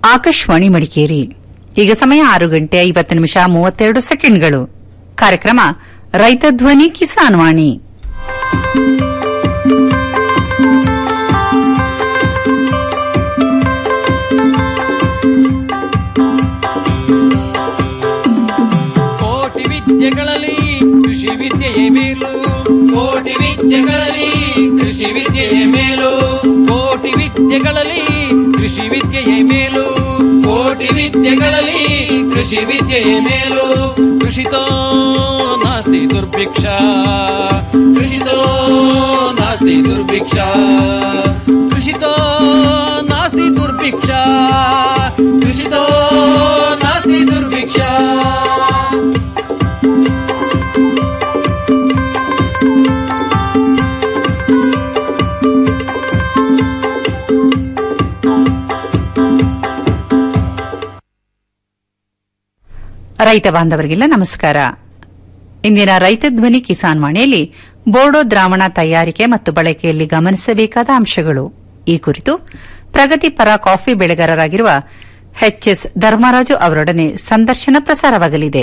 ಆಕಾಶವಾಣಿ ಮಡಿಕೇರಿ ಈಗ ಸಮಯ ಆರು ಗಂಟೆ ಐವತ್ತು ನಿಮಿಷ ಮೂವತ್ತೆರಡು ಸೆಕೆಂಡ್ಗಳು ಕಾರ್ಯಕ್ರಮ ರೈತ ಧ್ವನಿ ಕಿಸಾನ್ ವಾಣಿ ಕೋಟಿ ವಿದ್ಯೆಗಳಲ್ಲಿ ಕೃಷಿ ವಿದ್ಯೆಯೇ ಮೇಲು ಕೋಟಿ ವಿದ್ಯೆಗಳಲ್ಲಿ ಕೃಷಿ ವಿದ್ಯೆಯೇ ಮೇಲು ಕೋಟಿ ವಿದ್ಯೆಗಳಲ್ಲಿ ಕೃಷಿ ವಿದ್ಯೆಯೇ ಮೇಲು ಕೋಟಿ ವಿದ್ಯೆಗಳಲ್ಲಿ ಕೃಷಿ ವಿದ್ಯೆಯೇ ಮೇಲು ಕೃಷಿತೋ ನಾಸ್ತಿ ದುರ್ಭಿಕ್ಷ ಕೃಷಿತೋ ನಾಸ್ತಿ ದುರ್ಭಿಕ್ಷ ಕೃಷಿತೋ ನಾಸ್ತಿ ದುರ್ಭಿಕ್ಷ ಕೃಷಿತೋ ನಾಸ್ತಿ ದುರ್ಭಿಕ್ಷ ರೈತ ಬಾಂಧವರಿಗೆಲ್ಲ ನಮಸ್ಕಾರ ಇಂದಿನ ರೈತ ಧ್ವನಿ ಕಿಸಾನ್ ವಾಣಿಯಲ್ಲಿ ಬೋರ್ಡೋ ದ್ರಾವಣ ತಯಾರಿಕೆ ಮತ್ತು ಬಳಕೆಯಲ್ಲಿ ಗಮನಿಸಬೇಕಾದ ಅಂಶಗಳು ಈ ಕುರಿತು ಪ್ರಗತಿಪರ ಕಾಫಿ ಬೆಳೆಗಾರರಾಗಿರುವ ಎಚ್ಎಸ್ ಧರ್ಮರಾಜು ಅವರೊಡನೆ ಸಂದರ್ಶನ ಪ್ರಸಾರವಾಗಲಿದೆ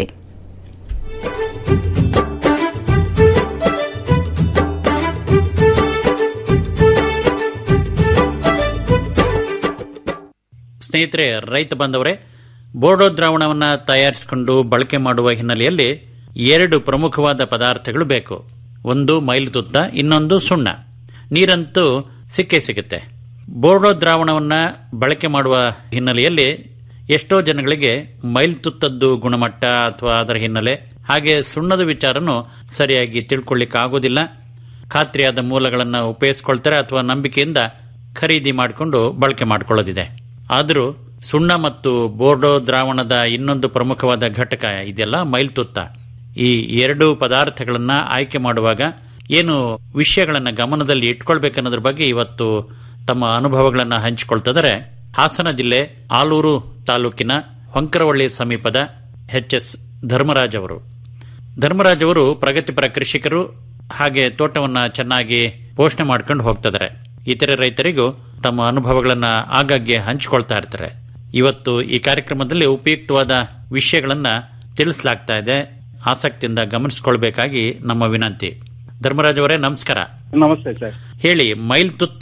ಸ್ನೇಹಿತರೆ ರೈತ ಬಂದವರೇ ಬೋರ್ಡೋ ದ್ರಾವಣವನ್ನು ತಯಾರಿಸಿಕೊಂಡು ಬಳಕೆ ಮಾಡುವ ಹಿನ್ನೆಲೆಯಲ್ಲಿ ಎರಡು ಪ್ರಮುಖವಾದ ಪದಾರ್ಥಗಳು ಬೇಕು ಒಂದು ಮೈಲುತುತ್ತ ಇನ್ನೊಂದು ಸುಣ್ಣ ನೀರಂತೂ ಸಿಕ್ಕೇ ಸಿಗುತ್ತೆ ಬೋರ್ಡೋ ದ್ರಾವಣವನ್ನು ಬಳಕೆ ಮಾಡುವ ಹಿನ್ನೆಲೆಯಲ್ಲಿ ಎಷ್ಟೋ ಜನಗಳಿಗೆ ಮೈಲ್ತುತ್ತದ್ದು ಗುಣಮಟ್ಟ ಅಥವಾ ಅದರ ಹಿನ್ನೆಲೆ ಹಾಗೆ ಸುಣ್ಣದ ವಿಚಾರನೂ ಸರಿಯಾಗಿ ತಿಳ್ಕೊಳ್ಳಿಕ್ಕಾಗೋದಿಲ್ಲ ಖಾತ್ರಿಯಾದ ಮೂಲಗಳನ್ನು ಉಪಯೋಗಿಸ್ಕೊಳ್ತಾರೆ ಅಥವಾ ನಂಬಿಕೆಯಿಂದ ಖರೀದಿ ಮಾಡಿಕೊಂಡು ಬಳಕೆ ಮಾಡಿಕೊಳ್ಳೋದಿದೆ ಆದರೂ ಸುಣ್ಣ ಮತ್ತು ಬೋರ್ಡೋ ದ್ರಾವಣದ ಇನ್ನೊಂದು ಪ್ರಮುಖವಾದ ಘಟಕ ಇದೆಯಲ್ಲ ಮೈಲ್ತುತ್ತ ಈ ಎರಡು ಪದಾರ್ಥಗಳನ್ನ ಆಯ್ಕೆ ಮಾಡುವಾಗ ಏನು ವಿಷಯಗಳನ್ನು ಗಮನದಲ್ಲಿ ಇಟ್ಕೊಳ್ಬೇಕನ್ನೋದ್ರ ಬಗ್ಗೆ ಇವತ್ತು ತಮ್ಮ ಅನುಭವಗಳನ್ನು ಹಂಚಿಕೊಳ್ತಿದ್ದಾರೆ ಹಾಸನ ಜಿಲ್ಲೆ ಆಲೂರು ತಾಲೂಕಿನ ಹೊಂಕರವಳ್ಳಿ ಸಮೀಪದ ಎಚ್ ಎಸ್ ಧರ್ಮರಾಜ್ ಅವರು ಧರ್ಮರಾಜ್ ಅವರು ಪ್ರಗತಿಪರ ಕೃಷಿಕರು ಹಾಗೆ ತೋಟವನ್ನ ಚೆನ್ನಾಗಿ ಪೋಷಣೆ ಮಾಡ್ಕೊಂಡು ಹೋಗ್ತಿದ್ದಾರೆ ಇತರೆ ರೈತರಿಗೂ ತಮ್ಮ ಅನುಭವಗಳನ್ನ ಆಗಾಗ್ಗೆ ಹಂಚಿಕೊಳ್ತಾ ಇರ್ತಾರೆ ಇವತ್ತು ಈ ಕಾರ್ಯಕ್ರಮದಲ್ಲಿ ಉಪಯುಕ್ತವಾದ ವಿಷಯಗಳನ್ನ ತಿಳಿಸಲಾಗ್ತಾ ಇದೆ ಆಸಕ್ತಿಯಿಂದ ಗಮನಿಸಿಕೊಳ್ಬೇಕಾಗಿ ನಮ್ಮ ವಿನಂತಿ ಧರ್ಮರಾಜ್ ಅವರೇ ನಮಸ್ಕಾರ ನಮಸ್ತೆ ಸರ್ ಹೇಳಿ ಮೈಲ್ ತುತ್ತ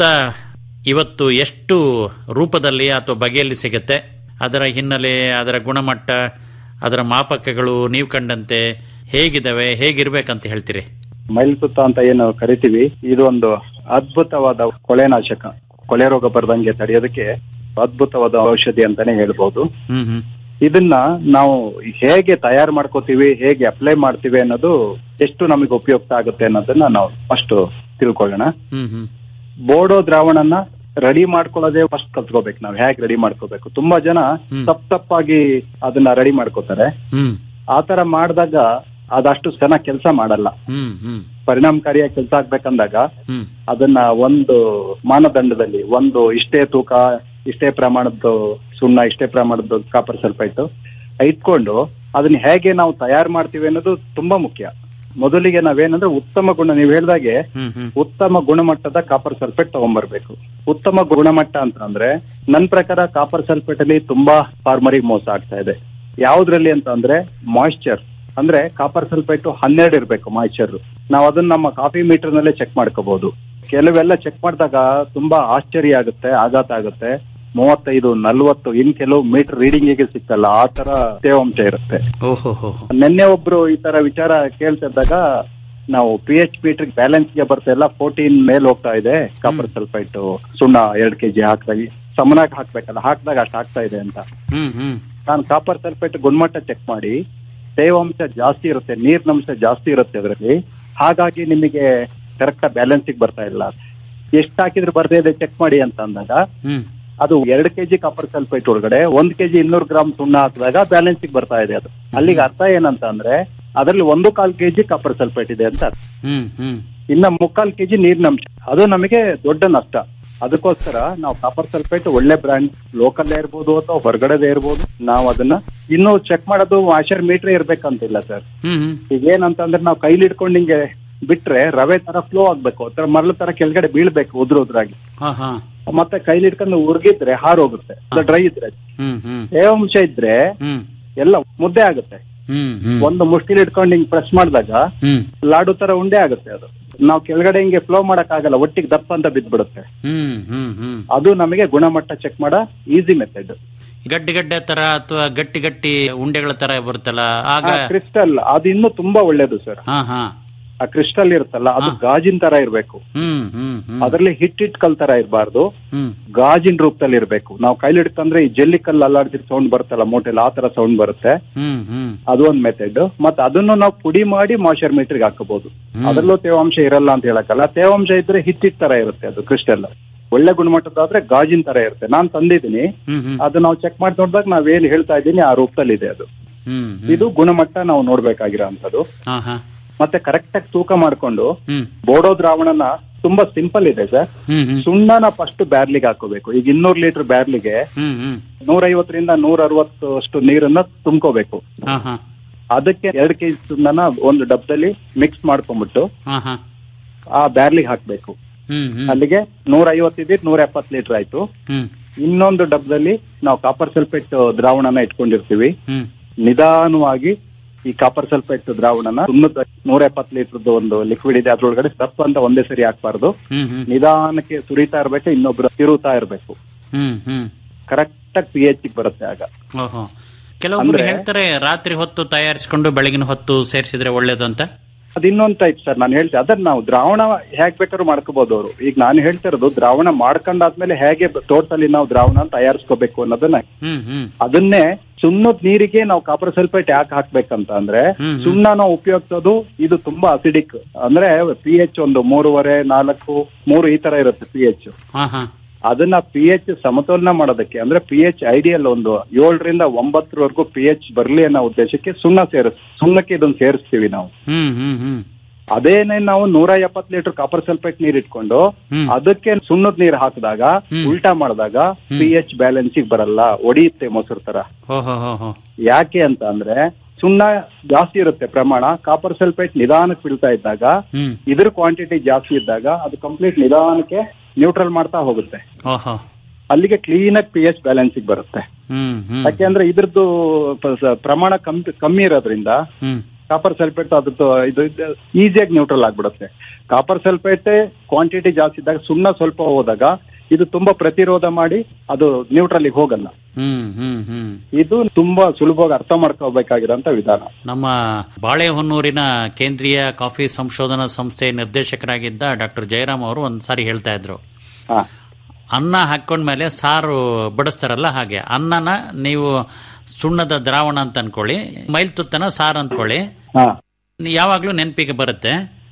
ಇವತ್ತು ಎಷ್ಟು ರೂಪದಲ್ಲಿ ಅಥವಾ ಬಗೆಯಲ್ಲಿ ಸಿಗುತ್ತೆ ಅದರ ಹಿನ್ನೆಲೆ ಅದರ ಗುಣಮಟ್ಟ ಅದರ ಮಾಪಕಗಳು ನೀವು ಕಂಡಂತೆ ಹೇಗಿದಾವೆ ಹೇಗಿರ್ಬೇಕಂತ ಹೇಳ್ತೀರಿ ಮೈಲ್ಸುತ್ತ ಅಂತ ಏನು ಕರಿತೀವಿ ಇದು ಒಂದು ಅದ್ಭುತವಾದ ಕೊಳೆನಾಶಕ ಕೊಳೆ ರೋಗ ಬರದಂಗೆ ತಡೆಯೋದಕ್ಕೆ ಅದ್ಭುತವಾದ ಔಷಧಿ ಅಂತಾನೆ ಹೇಳ್ಬೋದು ಹ್ಮ್ ಹ್ಮ್ ಇದನ್ನ ನಾವು ಹೇಗೆ ತಯಾರು ಮಾಡ್ಕೋತೀವಿ ಹೇಗೆ ಅಪ್ಲೈ ಮಾಡ್ತೀವಿ ಅನ್ನೋದು ಎಷ್ಟು ನಮಗೆ ಉಪಯುಕ್ತ ಆಗುತ್ತೆ ಅನ್ನೋದನ್ನ ನಾವು ಫಸ್ಟ್ ತಿಳ್ಕೊಳ್ಳೋಣ ಹ್ಮ್ ಹ್ಮ್ ಬೋಡೋ ದ್ರಾವಣನ ರೆಡಿ ಮಾಡ್ಕೊಳ್ಳೋದೇ ಫಸ್ಟ್ ಕಲ್ತ್ಕೋಬೇಕು ನಾವು ಹೇಗೆ ರೆಡಿ ಮಾಡ್ಕೋಬೇಕು ತುಂಬಾ ಜನ ಹ್ಮ್. ತಪ್ಪ ತಪ್ಪಾಗಿ ಅದನ್ನ ರೆಡಿ ಮಾಡ್ಕೋತಾರೆ ಹ್ಮ್ ಆತರ ಮಾಡಿದಾಗ ಅದಷ್ಟು ಚೆನ್ನಾಗಿ ಕೆಲಸ ಮಾಡಲ್ಲ ಹ್ಮ್ ಹ್ಮ್ ಪರಿಣಾಮಕಾರಿಯಾಗಿ ಕೆಲಸ ಆಗ್ಬೇಕಂದಾಗ ಹ್ಮ್ ಅದನ್ನ ಒಂದು ಮಾನದಂಡದಲ್ಲಿ ಒಂದು ಇಷ್ಟೇ ತೂಕ ಇಷ್ಟೇ ಪ್ರಮಾಣದ ಸುಣ್ಣ ಇಷ್ಟೇ ಪ್ರಮಾಣದ ಕಾಪರ್ ಸಲ್ಫೈಟ್ ಇಟ್ಕೊಂಡು ಅದನ್ನ ಹೇಗೆ ನಾವು ತಯಾರು ಮಾಡ್ತೀವಿ ಅನ್ನೋದು ತುಂಬಾ ಮುಖ್ಯ ಮೊದಲಿಗೆ ನಾವೇನಂದ್ರೆ ಉತ್ತಮ ಗುಣ ನೀವು ಹೇಳ್ದಾಗೆ ಹ್ಮ್ ಹ್ಮ್ ಉತ್ತಮ ಗುಣಮಟ್ಟದ ಕಾಪರ್ ಸಲ್ಫೇಟ್ ತಗೊಂಡ್ಬರ್ಬೇಕು ಉತ್ತಮ ಗುಣಮಟ್ಟ ಅಂತ ಅಂದ್ರೆ ನನ್ನ ಪ್ರಕಾರ ಕಾಪರ್ ಸಲ್ಫೇಟ್ ಅಲ್ಲಿ ತುಂಬಾ ಫಾರ್ಮರಿಗೆ ಮೋಸ ಆಗ್ತಾ ಇದೆ ಯಾವ್ದ್ರಲ್ಲಿ ಅಂತ ಅಂದ್ರೆ ಮಾಯಿಶ್ಚರ್ ಅಂದ್ರೆ ಕಾಪರ್ ಸಲ್ಫೇಟ್ ಹನ್ನೆರಡು ಇರ್ಬೇಕು ಮಾಯಿಶ್ಚರ್ ನಾವು ಅದನ್ನ ನಮ್ಮ ಕಾಫಿ ಮೀಟರ್ ನಲ್ಲೇ ಚೆಕ್ ಮಾಡ್ಕೋಬಹುದು ಕೆಲವೆಲ್ಲ ಚೆಕ್ ಮಾಡಿದಾಗ ತುಂಬಾ ಆಶ್ಚರ್ಯ ಆಗುತ್ತೆ ಆಘಾತ ಆಗುತ್ತೆ ಮೂವತ್ತೈದು ನಲ್ವತ್ತು ಇನ್ ಕೆಲವು ಮೀಟರ್ ರೀಡಿಂಗಿಗೆ ಸಿಕ್ಕಲ್ಲ ಆ ತರ ತೇವಾಂಶ ಇರುತ್ತೆ ಓಹೋ ಹೋ ಹೋ. ನಿನ್ನೆ ಒಬ್ರು ಈ ತರ ವಿಚಾರ ಕೇಳ್ತಿದ್ದಾಗ ನಾವು ಪಿ ಎಚ್ ಮೀಟರ್ ಬ್ಯಾಲೆನ್ಸ್ ಗೆ ಬರ್ತಾ ಇಲ್ಲ ಫೋರ್ಟೀನ್ ಮೇಲ್ ಹೋಗ್ತಾ ಇದೆ ಕಾಪರ್ ಸಲ್ಫೈಟ್ ಸುಣ್ಣ ಎರಡ್ ಕೆಜಿ ಹಾಕಿದಾಗ ಸಮನಾಗಿ ಹಾಕ್ಬೇಕಲ್ಲ ಹಾಕಿದಾಗ ಅಷ್ಟು ಆಗ್ತಾ ಇದೆ ಅಂತ ಹ್ಮ್ ಹ್ಮ್ ನಾನು ಕಾಪರ್ ಸಲ್ಫೇಟ್ ಗುಣಮಟ್ಟ ಚೆಕ್ ಮಾಡಿ ತೇವಾಂಶ ಜಾಸ್ತಿ ಇರುತ್ತೆ ನೀರಿನಂಶ ಜಾಸ್ತಿ ಇರುತ್ತೆ ಅದರಲ್ಲಿ ಹಾಗಾಗಿ ನಿಮಗೆ ಕರೆಕ್ಟ್ ಬ್ಯಾಲೆನ್ಸಿಗೆ ಬರ್ತಾ ಇಲ್ಲ ಎಷ್ಟು ಹಾಕಿದ್ರೆ ಬರ್ತಾ ಇದೆ ಚೆಕ್ ಮಾಡಿ ಅಂತ ಅಂದಾಗ ಹ್ಮ್ ಅದು ಎರಡು ಕೆಜಿ ಕಾಪರ್ ಸಲ್ಫೇಟ್ ಒಳಗಡೆ ಒಂದ್ ಕೆಜಿ ಇನ್ನೂರು ಗ್ರಾಮ್ ಸುಣ್ಣ ಹಾಕಿದಾಗ ಬ್ಯಾಲೆನ್ಸಿಗೆ ಬರ್ತಾ ಇದೆ ಅದು ಅಲ್ಲಿಗೆ ಅರ್ಥ ಏನಂತ ಅಂದ್ರೆ ಅದರಲ್ಲಿ ಒಂದು ಕಾಲ್ ಕೆಜಿ ಕಾಪರ್ ಸಲ್ಫೇಟ್ ಇದೆ ಅಂತ ಅರ್ಥ. ಹ್ಮ್ ಹ್ಮ್ ಇನ್ನ ಮುಕ್ಕಾಲ್ ಕೆಜಿ ನೀರಿನಂಶ ಅದು ನಮಗೆ ದೊಡ್ಡ ನಷ್ಟ ಅದಕ್ಕೋಸ್ಕರ ನಾವು ಕಾಪರ್ ಸಲ್ಫೇಟ್ ಒಳ್ಳೆ ಬ್ರ್ಯಾಂಡ್ ಲೋಕಲ್ ಇರ್ಬೋದು ಅಥವಾ ಹೊರಗಡೆದೇ ಇರ್ಬೋದು ನಾವು ಅದನ್ನ ಇನ್ನು ಚೆಕ್ ಮಾಡೋದು ವಾಷರ್ ಮೀಟರ್ ಇರ್ಬೇಕಂತಿಲ್ಲ ಸರ್ ಹ್ಮ್ ಹ್ಮ್ ಈಗ ಏನಂತಂದ್ರೆ ನಾವು ಕೈಲಿ ಹಿಡ್ಕೊಂಡು ಹಿಂಗೆ ಬಿಟ್ರೆ ರವೆ ತರ ಫ್ಲೋ ಆಗ್ಬೇಕು ಅಥವಾ ಮರಳು ತರ ಕೆಳಗಡೆ ಬೀಳ್ಬೇಕು ಉದ್ರ ಉದ್ರಾಗಿ ಹಾ ಹಾ ಮತ್ತೆ ಕೈಲಿ ಇಟ್ಕೊಂಡು ಉರ್ಗಿದ್ರೆ ಹಾರೋಗುತ್ತೆ ಡ್ರೈ ಇದ್ರೆ ಹ್ಮ್ ಹ್ಮ್ ತೇವಾಂಶ ಇದ್ರೆ ಹ್ಮ್ ಎಲ್ಲ ಮುದ್ದೆ ಆಗುತ್ತೆ ಹ್ಮ್ ಹ್ಮ್ ಒಂದು ಮುಷ್ಟಿಲಿ ಇಟ್ಕೊಂಡು ಹಿಂಗ್ ಪ್ರೆಸ್ ಮಾಡಿದಾಗ ಹ್ಮ್ ಲಾಡು ತರ ಉಂಡೆ ಆಗುತ್ತೆ ಅದು ನಾವು ಕೆಳಗಡೆ ಹಿಂಗೆ ಫ್ಲೋ ಮಾಡಕ್ ಆಗಲ್ಲ ಒಟ್ಟಿಗೆ ದಪ್ಪ ಅಂತ ಬಿದ್ದ್ಬಿಡುತ್ತೆ ಹ್ಮ್ ಹ್ಮ್ ಹ್ಮ್ ಅದು ನಮಗೆ ಗುಣಮಟ್ಟ ಚೆಕ್ ಮಾಡೋ ಈಸಿ ಮೆಥಡ್ ಗಡ್ಡೆ ಗಡ್ಡೆ ತರ ಅಥವಾ ಗಟ್ಟಿ ಗಟ್ಟಿ ಉಂಡೆಗಳ ತರ ಬರುತ್ತಲ್ಲ ಆಗ ಕ್ರಿಸ್ಟಲ್ ಅದು ಇನ್ನೂ ತುಂಬಾ ಒಳ್ಳೇದು ಸರ್ ಹಾ ಹಾ ಆ ಕ್ರಿಸ್ಟಲ್ ಇರುತ್ತಲ್ಲ ಅದು ಗಾಜಿನ ತರ ಇರ್ಬೇಕು ಹ್ಮ್ ಹ್ಮ್ ಹ್ಮ್ ಅದರಲ್ಲಿ ಹಿಟ್ ಹಿಟ್ ಕಲ್ ತರ ಇರಬಾರ್ದು ಹ್ಮ್ ಗಾಜಿನ ರೂಪದಲ್ಲಿ ಇರಬೇಕು ನಾವು ಕೈಲಿ ಹಿಡ್ಕಂದ್ರೆ ಈ ಜಲ್ಲಿ ಕಲ್ಲು ಅಲ್ಲಾಡ್ತಿರ್ ಸೌಂಡ್ ಬರುತ್ತಲ್ಲ ಮೋಟೆಲ್ ಆ ತರ ಸೌಂಡ್ ಬರುತ್ತೆ ಹ್ಮ್ ಹ್ಮ್ ಅದು ಒಂದ್ ಮೆಥಡ್ ಮತ್ತೆ ಅದನ್ನು ನಾವು ಪುಡಿ ಮಾಡಿ ಮಾಯ್ಚರ್ ಮೀಟರ್ಗೆ ಹಾಕಬಹುದು ಅದರಲ್ಲೂ ತೇವಾಂಶ ಇರಲ್ಲ ಅಂತ ಹೇಳಕ್ಕಲ್ಲ ತೇವಾಂಶ ಇದ್ರೆ ಹಿಟ್ಟಿಟ್ ತರ ಇರುತ್ತೆ ಅದು ಕ್ರಿಸ್ಟಲ್ ಒಳ್ಳೆ ಗುಣಮಟ್ಟದಾದ್ರೆ ಗಾಜಿನ ತರ ಇರುತ್ತೆ ನಾನ್ ತಂದಿದ್ದೀನಿ ಹ್ಮ್ ಹ್ಮ್ ಅದು ನಾವು ಚೆಕ್ ಮಾಡಿ ನೋಡಿದಾಗ ನಾವೇನ್ ಹೇಳ್ತಾ ಇದ್ದೀನಿ ಆ ರೂಪದಲ್ಲಿ ಇದೆ ಅದು ಹ್ಮ್ ಇದು ಗುಣಮಟ್ಟ ನಾವು ನೋಡ್ಬೇಕಾಗಿರೋ ಅಂತದ್ದು ಹಾ ಹಾ ಮತ್ತೆ ಕರೆಕ್ಟ್ ಆಗಿ ತೂಕ ಮಾಡ್ಕೊಂಡು ಹ್ಮ್ ಬೋಡೋ ದ್ರಾವಣನ ತುಂಬಾ ಸಿಂಪಲ್ ಇದೆ ಸರ್ ಹ್ಮ್ ಹ್ಮ್ ಸುಣ್ಣನ ಫಸ್ಟ್ ಬ್ಯಾರ್ಲಿಗೆ ಹಾಕೋಬೇಕು ಈಗ ಇನ್ನೂರು ಲೀಟರ್ ಬ್ಯಾರ್ಲಿಗೆ ಹ್ಮ್ ಹ್ಮ್ ನೂರೈವತ್ತರಿಂದ ನೂರ ಅರವತ್ತು ಅಷ್ಟು ನೀರನ್ನ ತುಂಬ್ಕೋಬೇಕು ಹಾ ಹಾ ಅದಕ್ಕೆ ಎರಡು ಕೆಜಿ ಸುಣ್ಣನ ಒಂದು ಡಬ್ಬದಲ್ಲಿ ಮಿಕ್ಸ್ ಮಾಡ್ಕೊಂಡ್ಬಿಟ್ಟು ಹಾ ಹಾ ಆ ಬ್ಯಾರ್ಲಿಗೆ ಹಾಕ್ಬೇಕು ಹ್ಮ್ ಹ್ಮ್ ಅಲ್ಲಿಗೆ ನೂರ ಐವತ್ತಿದ್ದು ನೂರ ಎಪ್ಪತ್ತು ಲೀಟರ್ ಆಯ್ತು ಹ್ಮ್ ಇನ್ನೊಂದು ಡಬ್ಬದಲ್ಲಿ ನಾವು ಕಾಪರ್ ಸಲ್ಫೇಟ್ ದ್ರಾವಣನ ಇಟ್ಕೊಂಡಿರ್ತೀವಿ ಹ್ಮ್ ನಿಧಾನವಾಗಿ ಈ ಕಾಪರ್ ಸಲ್ಫೇಟ್ ದ್ರಾವಣನ ಸುಣ್ಣದ ನೂರ ಎಪ್ಪತ್ತು ಲೀಟರ್ ಒಂದು ಲಿಕ್ವಿಡ್ ಇದೆ ಅದ್ರೊಳಗಡೆ ದಪ್ಪ ಅಂತ ಒಂದೇ ಸರಿ ಹಾಕ್ಬಾರ್ದು ಹ್ಮ್ ಹ್ಮ್ ನಿಧಾನಕ್ಕೆ ಸುರಿತಾ ಇರ್ಬೇಕು ಇನ್ನೊಬ್ರು ತಿರುತ್ತಾ ಇರ್ಬೇಕು ಹ್ಮ್ ಹ್ಮ್ ಕರೆಕ್ಟ್ ಆಗಿ ಪಿ ಎಚ್ ಬರುತ್ತೆ ಆಗ ಓಹೋ ಕೆಲವೊಬ್ರು ಅಂದ್ರೆ- ಹೇಳ್ತಾರೆ ರಾತ್ರಿ ಹೊತ್ತು ತಯಾರಿಸಿಕೊಂಡು ಬೆಳಗಿನ ಹೊತ್ತು ಸೇರಿಸಿದ್ರೆ ಒಳ್ಳೇದು ಅಂತ ಅದು ಇನ್ನೊಂದ್ ಟೈಪ್ ಸರ್ ನಾನು ಹೇಳ್ತೀನಿ ಅದನ್ನ ನಾವು ದ್ರಾವಣ ಹೇಗ್ ಬೇಕಾದ್ರೂ ಮಾಡ್ಕೋಬಹುದು ಅವರು ಈಗ ನಾನು ಹೇಳ್ತಾ ಇರೋದು ದ್ರಾವಣ ಮಾಡ್ಕೊಂಡಾದ್ಮೇಲೆ ಹೇಗೆ ತೋಟದಲ್ಲಿ ನಾವು ದ್ರಾವಣ ತಯಾರಿಸ್ಕೋಬೇಕು ಅನ್ನೋದನ್ನ ಹ್ಮ್ ಹ್ಮ್ ಅದನ್ನೇ ಸುಣ್ಣದ ನೀರಿಗೆ ನಾವು ಕಾಪರ್ ಸಲ್ಫೇಟ್ ಯಾಕೆ ಹಾಕ್ಬೇಕಂತ ಅಂದ್ರೆ ಹ್ಮ್, ಹ್ಮ್. ಸುಣ್ಣ ನಾವು ಉಪಯೋಗಿಸೋದು ಇದು ತುಂಬಾ ಅಸಿಡಿಕ್ ಅಂದ್ರೆ ಪಿ ಎಚ್ ಒಂದು ಮೂರುವರೆ ನಾಲ್ಕು ಮೂರು ಈ ತರ ಇರುತ್ತೆ ಪಿ ಎಚ್ ಹಾ ಹಾ ಅದನ್ನ ಪಿ ಎಚ್ ಸಮತೋಲನ ಮಾಡೋದಕ್ಕೆ ಅಂದ್ರೆ ಪಿ ಎಚ್ ಐಡಿಯಲ್ ಒಂದು ಏಳರಿಂದ ಒಂಬತ್ತರವರೆಗೂ ಪಿ ಎಚ್ ಬರ್ಲಿ ಅನ್ನೋ ಉದ್ದೇಶಕ್ಕೆ ಸುಣ್ಣ ಸೇರಿಸ್ ಸುಣ್ಣಕ್ಕೆ ಇದನ್ನ ಸೇರಿಸ್ತೀವಿ ನಾವು ಹ್ಮ್ ಹ್ಮ್ ಹ್ಮ್ ಅದೇನೆ ನಾವು ನೂರ ಎಪ್ಪತ್ತು ಲೀಟರ್ ಕಾಪರ್ ಸಲ್ಫೇಟ್ ನೀರ್ ಇಟ್ಕೊಂಡು ಹ್ಮ್. ಅದಕ್ಕೆ ಸುಣ್ಣದ ನೀರ್ ಹಾಕಿದಾಗ ಹ್ಮ್. ಉಲ್ಟಾ ಮಾಡಿದಾಗ ಪಿ ಎಚ್ ಬ್ಯಾಲೆನ್ಸಿಗೆ ಬರಲ್ಲ ಒಡೆಯುತ್ತೆ ಮೊಸರು ತರ ಹೋ ಹೋ ಹೋ ಹೋ ಯಾಕೆ ಅಂತ ಅಂದ್ರೆ ಸುಣ್ಣ ಜಾಸ್ತಿ ಇರುತ್ತೆ ಪ್ರಮಾಣ ಕಾಪರ್ ಸಲ್ಫೇಟ್ ನಿಧಾನಕ್ಕೆ ಬೀಳ್ತಾ ಇದ್ದಾಗ ಹ್ಮ್ ಇದ್ರ ಕ್ವಾಂಟಿಟಿ ಜಾಸ್ತಿ ಇದ್ದಾಗ ಅದು ಕಂಪ್ಲೀಟ್ ನಿಧಾನಕ್ಕೆ ನ್ಯೂಟ್ರಲ್ ಮಾಡ್ತಾ ಹೋಗುತ್ತೆ ಓಹೋ ಅಲ್ಲಿಗೆ ಕ್ಲೀನ್ ಆಗಿ ಪಿ ಎಚ್ ಬ್ಯಾಲೆನ್ಸಿಗೆ ಬರುತ್ತೆ ಹ್ಮ್ ಹ್ಮ್ ಯಾಕೆಂದ್ರೆ ಇದ್ರದ್ದು ಪ- ಸ- ಪ್ರಮಾಣ ಕಮ್ಮಿ ಕಮ್ಮಿ ಇರೋದ್ರಿಂದ ಹ್ಮ್ ಕಾಪರ್ ಸಲ್ಫೇಟ್ ಅದ್ರದ್ದು ಇದು ಈಸಿಯಾಗಿ ನ್ಯೂಟ್ರಲ್ ಆಗ್ಬಿಡುತ್ತೆ ಕಾಪರ್ ಸಲ್ಫೇಟ್ ಕ್ವಾಂಟಿಟಿ ಜಾಸ್ತಿ ಇದ್ದಾಗ ಸುಣ್ಣ ಸ್ವಲ್ಪ ಹೋದಾಗ ಇದು ತುಂಬಾ ಪ್ರತಿರೋಧ ಮಾಡಿ ಅದು ನ್ಯೂಟ್ರಲ್ಗೆ ಹೋಗಲ್ಲ ಹ್ಮ್ ಹ್ಮ್ ಹ್ಮ್ ಇದು ತುಂಬಾ ಸುಲಭವಾಗಿ ಅರ್ಥ ಮಾಡ್ಕೋಬೇಕಾಗಿರೋಂತ ವಿಧಾನ ನಮ್ಮ ಬಾಳೆಹೊನ್ನೂರಿನ ಕೇಂದ್ರೀಯ ಕಾಫಿ ಸಂಶೋಧನಾ ಸಂಸ್ಥೆ ನಿರ್ದೇಶಕರಾಗಿದ್ದ ಡಾಕ್ಟರ್ ಜಯರಾಮ್ ಅವರು ಒಂದ್ ಸಾರಿ ಹೇಳ್ತಾ ಇದ್ರು ಹಾ ಅನ್ನ ಹಾಕೊಂಡ್ಮೇಲೆ ಸಾರು ಬಡಿಸ್ತಾರಲ್ಲ ಹಾಗೆ ಅನ್ನನ ನೀವು ಸುಣ್ಣದ ದ್ರಾವಣ ಅಂತ ಅನ್ಕೊಳ್ಳಿ ಮೈಲ್ ತುತ್ತನ ಸಾರು ಅನ್ಕೊಳ್ಳಿ ಹಾ ಯಾವಾಗ್ಲೂ ನೆನಪಿಗೆ ಬರುತ್ತೆ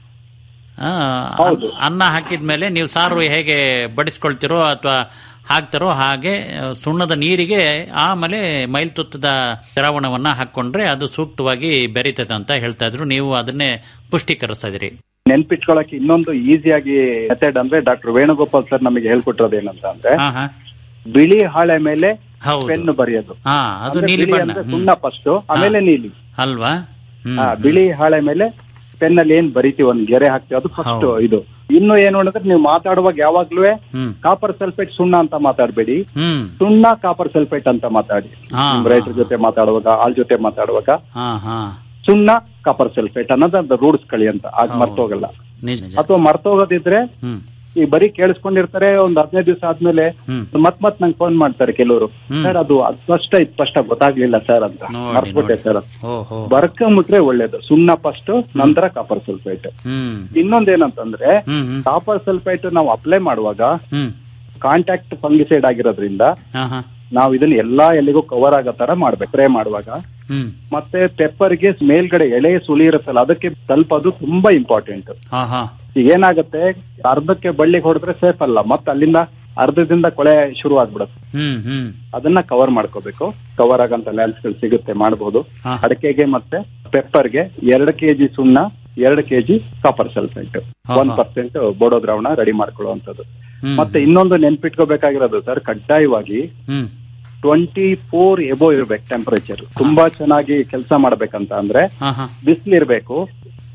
ಆ, ಹೌದು. ಅನ್ನ ಹಾಕಿದ್ಮೇಲೆ ನೀವು ಸಾರು ಹೇಗೆ ಬಡಿಸ್ಕೊಳ್ತಿರೋ ಅಥವಾ ಹಾಕ್ತಾರೋ ಹಾಗೆ ಆ, ಸುಣ್ಣದ ನೀರಿಗೆ ಆಮೇಲೆ ಮೈಲ್ ತುತ್ತದ ದ್ರಾವಣವನ್ನ ಹಾಕೊಂಡ್ರೆ ಅದು ಸೂಕ್ತವಾಗಿ ಬೆರೀತದೆ ಅಂತ ಹೇಳ್ತಾ ಇದ್ರು ನೀವು ಅದನ್ನೇ ಪುಷ್ಟೀಕರಿಸ್ತಾ ಇದ್ರಿ ನೆನ್ಪಿಟ್ಕೊಳಕ್ಕೆ ಇನ್ನೊಂದು ಈಸಿಯಾಗಿ ಮೆಥಡ್ ಅಂದ್ರೆ ಡಾಕ್ಟರ್ ವೇಣುಗೋಪಾಲ್ ಸರ್ ನಮಗೆ ಹೇಳ್ಕೊಟ್ಟಿರೋದು ಏನಂತ ಅಂದ್ರೆ ಹಾ ಹಾ ಬಿಳಿ ಹಾಳೆ ಮೇಲೆ ಹೌದು ಪೆನ್ ಬರೆಯೋದು ಹಾ ಅದು ಅಂದ್ರೆ ನೀಲಿ ಬಿಳಿ ಬಣ್ಣ ಅಂದ್ರೆ ಹ್ಮ್. ಸುಣ್ಣ ಫಸ್ಟ್ ಆಮೇಲೆ ನೀಲಿ ಅಲ್ವಾ ಹ್ಮ್ ಆ, ಬಿಳಿ ಹಾಳೆ ಮೇಲೆ ಪೆನ್ ಅಲ್ಲಿ ಏನ್ ಬರಿತೀವಿ ಒಂದ್ ಗೆರೆ ಹಾಕ್ತಿವಿ ಅದು ಫಸ್ಟ್ ಹೌದು. ಇದು ಇನ್ನು ಏನು ಅಂದ್ರೆ ನೀವು ಮಾತಾಡುವಾಗ ಯಾವಾಗ್ಲೂ ಹ್ಮ್ ಕಾಪರ್ ಸಲ್ಫೇಟ್ ಸುಣ್ಣ ಅಂತ ಮಾತಾಡಬೇಡಿ ಹ್ಮ್ ಸುಣ್ಣ ಕಾಪರ್ ಸಲ್ಫೇಟ್ ಅಂತ ಮಾತಾಡಿ ಹಾ, ನಿಮ್ ರೈತರ ಜೊತೆ ಮಾತಾಡುವಾಗ ಆಳ್ ಜೊತೆ ಮಾತಾಡುವಾಗ ಹಾ ಹಾ ಸುಣ್ಣ ಕಾಪರ್ ಸಲ್ಫೇಟ್ ಅನ್ನೋದು ರೂಢಿಸ್ಕೊಳ್ಳಿ ಅಂತ ಆಗ ಹೌದು. ಮರ್ತೋಗಲ್ಲ ನಿಜ ನಿಜ. ಅಥವಾ ಮರ್ತೋಗೋದಿದ್ರೆ ಹ್ಮ್ ಈ ಬರೀ ಕೇಳಿಸ್ಕೊಂಡಿರ್ತಾರೆ ಒಂದ್ ಹದಿನೈದು ದಿವಸ ಆದ್ಮೇಲೆ ಹ್ಮ್ ಮತ್ ಮತ್ ನಂಗೆ ಫೋನ್ ಮಾಡ್ತಾರೆ ಕೆಲವರು ಹ್ಮ್. ಸರ್ ಅದು ಅದ್ ಸ್ಪಷ್ಟ ಇದ್ ಸ್ಪಷ್ಟ ಗೊತ್ತಾಗ್ಲಿಲ್ಲ ಸರ್ ಅಂತ ನೋಡಿ, ಮರ್ತ್ಬಿಟ್ಟೆ ನೋಡಿ. ಸರ್ ಓ ಹೋ ಬರ್ಕೊಂಬಿಟ್ರೆ ಒಳ್ಳೇದು ಸುಣ್ಣ ಫಸ್ಟ್ ನಂತರ ಕಾಪರ್ ಸಲ್ಫೇಟ್ ಹ್ಮ್ ಇನ್ನೊಂದೇನಂತಂದ್ರೆ ಹ್ಮ್ ಹ್ಮ್ ಕಾಪರ್ ಸಲ್ಫೇಟ್ ನಾವು ಅಪ್ಲೈ ಮಾಡುವಾಗ ಹ್ಮ್ ಕಾಂಟ್ಯಾಕ್ಟ್ ಫಂಗಿಸೈಡ್ ಆಗಿರೋದ್ರಿಂದ ಹಾ ಹಾ ನಾವು ಇದನ್ನ ಎಲ್ಲಾ ಎಲ್ಲಿಗೂ ಕವರ್ ಆಗೋ ತರ ಮಾಡ್ಬೇಕು ಸ್ಪ್ರೇ ಮಾಡುವಾಗ ಹ್ಮ್ ಮತ್ತೆ ಪೆಪ್ಪರ್ಗೆ ಮೇಲ್ಗಡೆ ಎಳೆ ಸುಳಿ ಇರುತ್ತಲ್ಲ ಅದಕ್ಕೆ ಸ್ವಲ್ಪ ಅದು ತುಂಬಾ ಇಂಪಾರ್ಟೆಂಟ್ ಹಾ ಹಾ ಈಗ ಏನಾಗುತ್ತೆ ಅರ್ಧಕ್ಕೆ ಬಳ್ಳಿಗೆ ಹೊಡೆದ್ರೆ ಸೇಫ್ ಅಲ್ಲ ಮತ್ತೆ ಅಲ್ಲಿಂದ ಅರ್ಧದಿಂದ ಕೊಳೆ ಶುರು ಆಗ್ಬಿಡುತ್ತೆ ಹ್ಮ್ ಹ್ಮ್ ಅದನ್ನ ಕವರ್ ಮಾಡ್ಕೋಬೇಕು ಕವರ್ ಆಗಂತ ಲ್ಯಾನ್ಸ್ ಗಳು ಸಿಗುತ್ತೆ ಮಾಡಬಹುದು ಹಾ. ಅಡಕೆಗೆ ಮತ್ತೆ ಪೆಪ್ಪರ್ಗೆ ಎರಡು ಕೆಜಿ ಸುಣ್ಣ ಎರಡು ಕೆಜಿ ಕಾಪರ್ ಸಲ್ಫೇಟ್ ಹಾ, ಒನ್ ಹಾ. ಪರ್ಸೆಂಟ್ ಬೋಡೋ ದ್ರಾವಣ ರೆಡಿ ಮಾಡ್ಕೊಳ್ಳುವಂಥದ್ದು ಹ್ಮ್. ಮತ್ತೆ ಇನ್ನೊಂದು ನೆನ್ಪಿಟ್ಕೋಬೇಕಾಗಿರೋದು ಸರ್ ಕಡ್ಡಾಯವಾಗಿ ಹ್ಮ್ ಟ್ವೆಂಟಿ ಫೋರ್ ಎಬೋ ಇರ್ಬೇಕು ಟೆಂಪರೇಚರ್ ತುಂಬಾ ಚೆನ್ನಾಗಿ ಕೆಲಸ ಮಾಡ್ಬೇಕಂತ ಅಂದ್ರೆ ಹಾ ಹಾ ಬಿಸಿಲಿರ್ಬೇಕು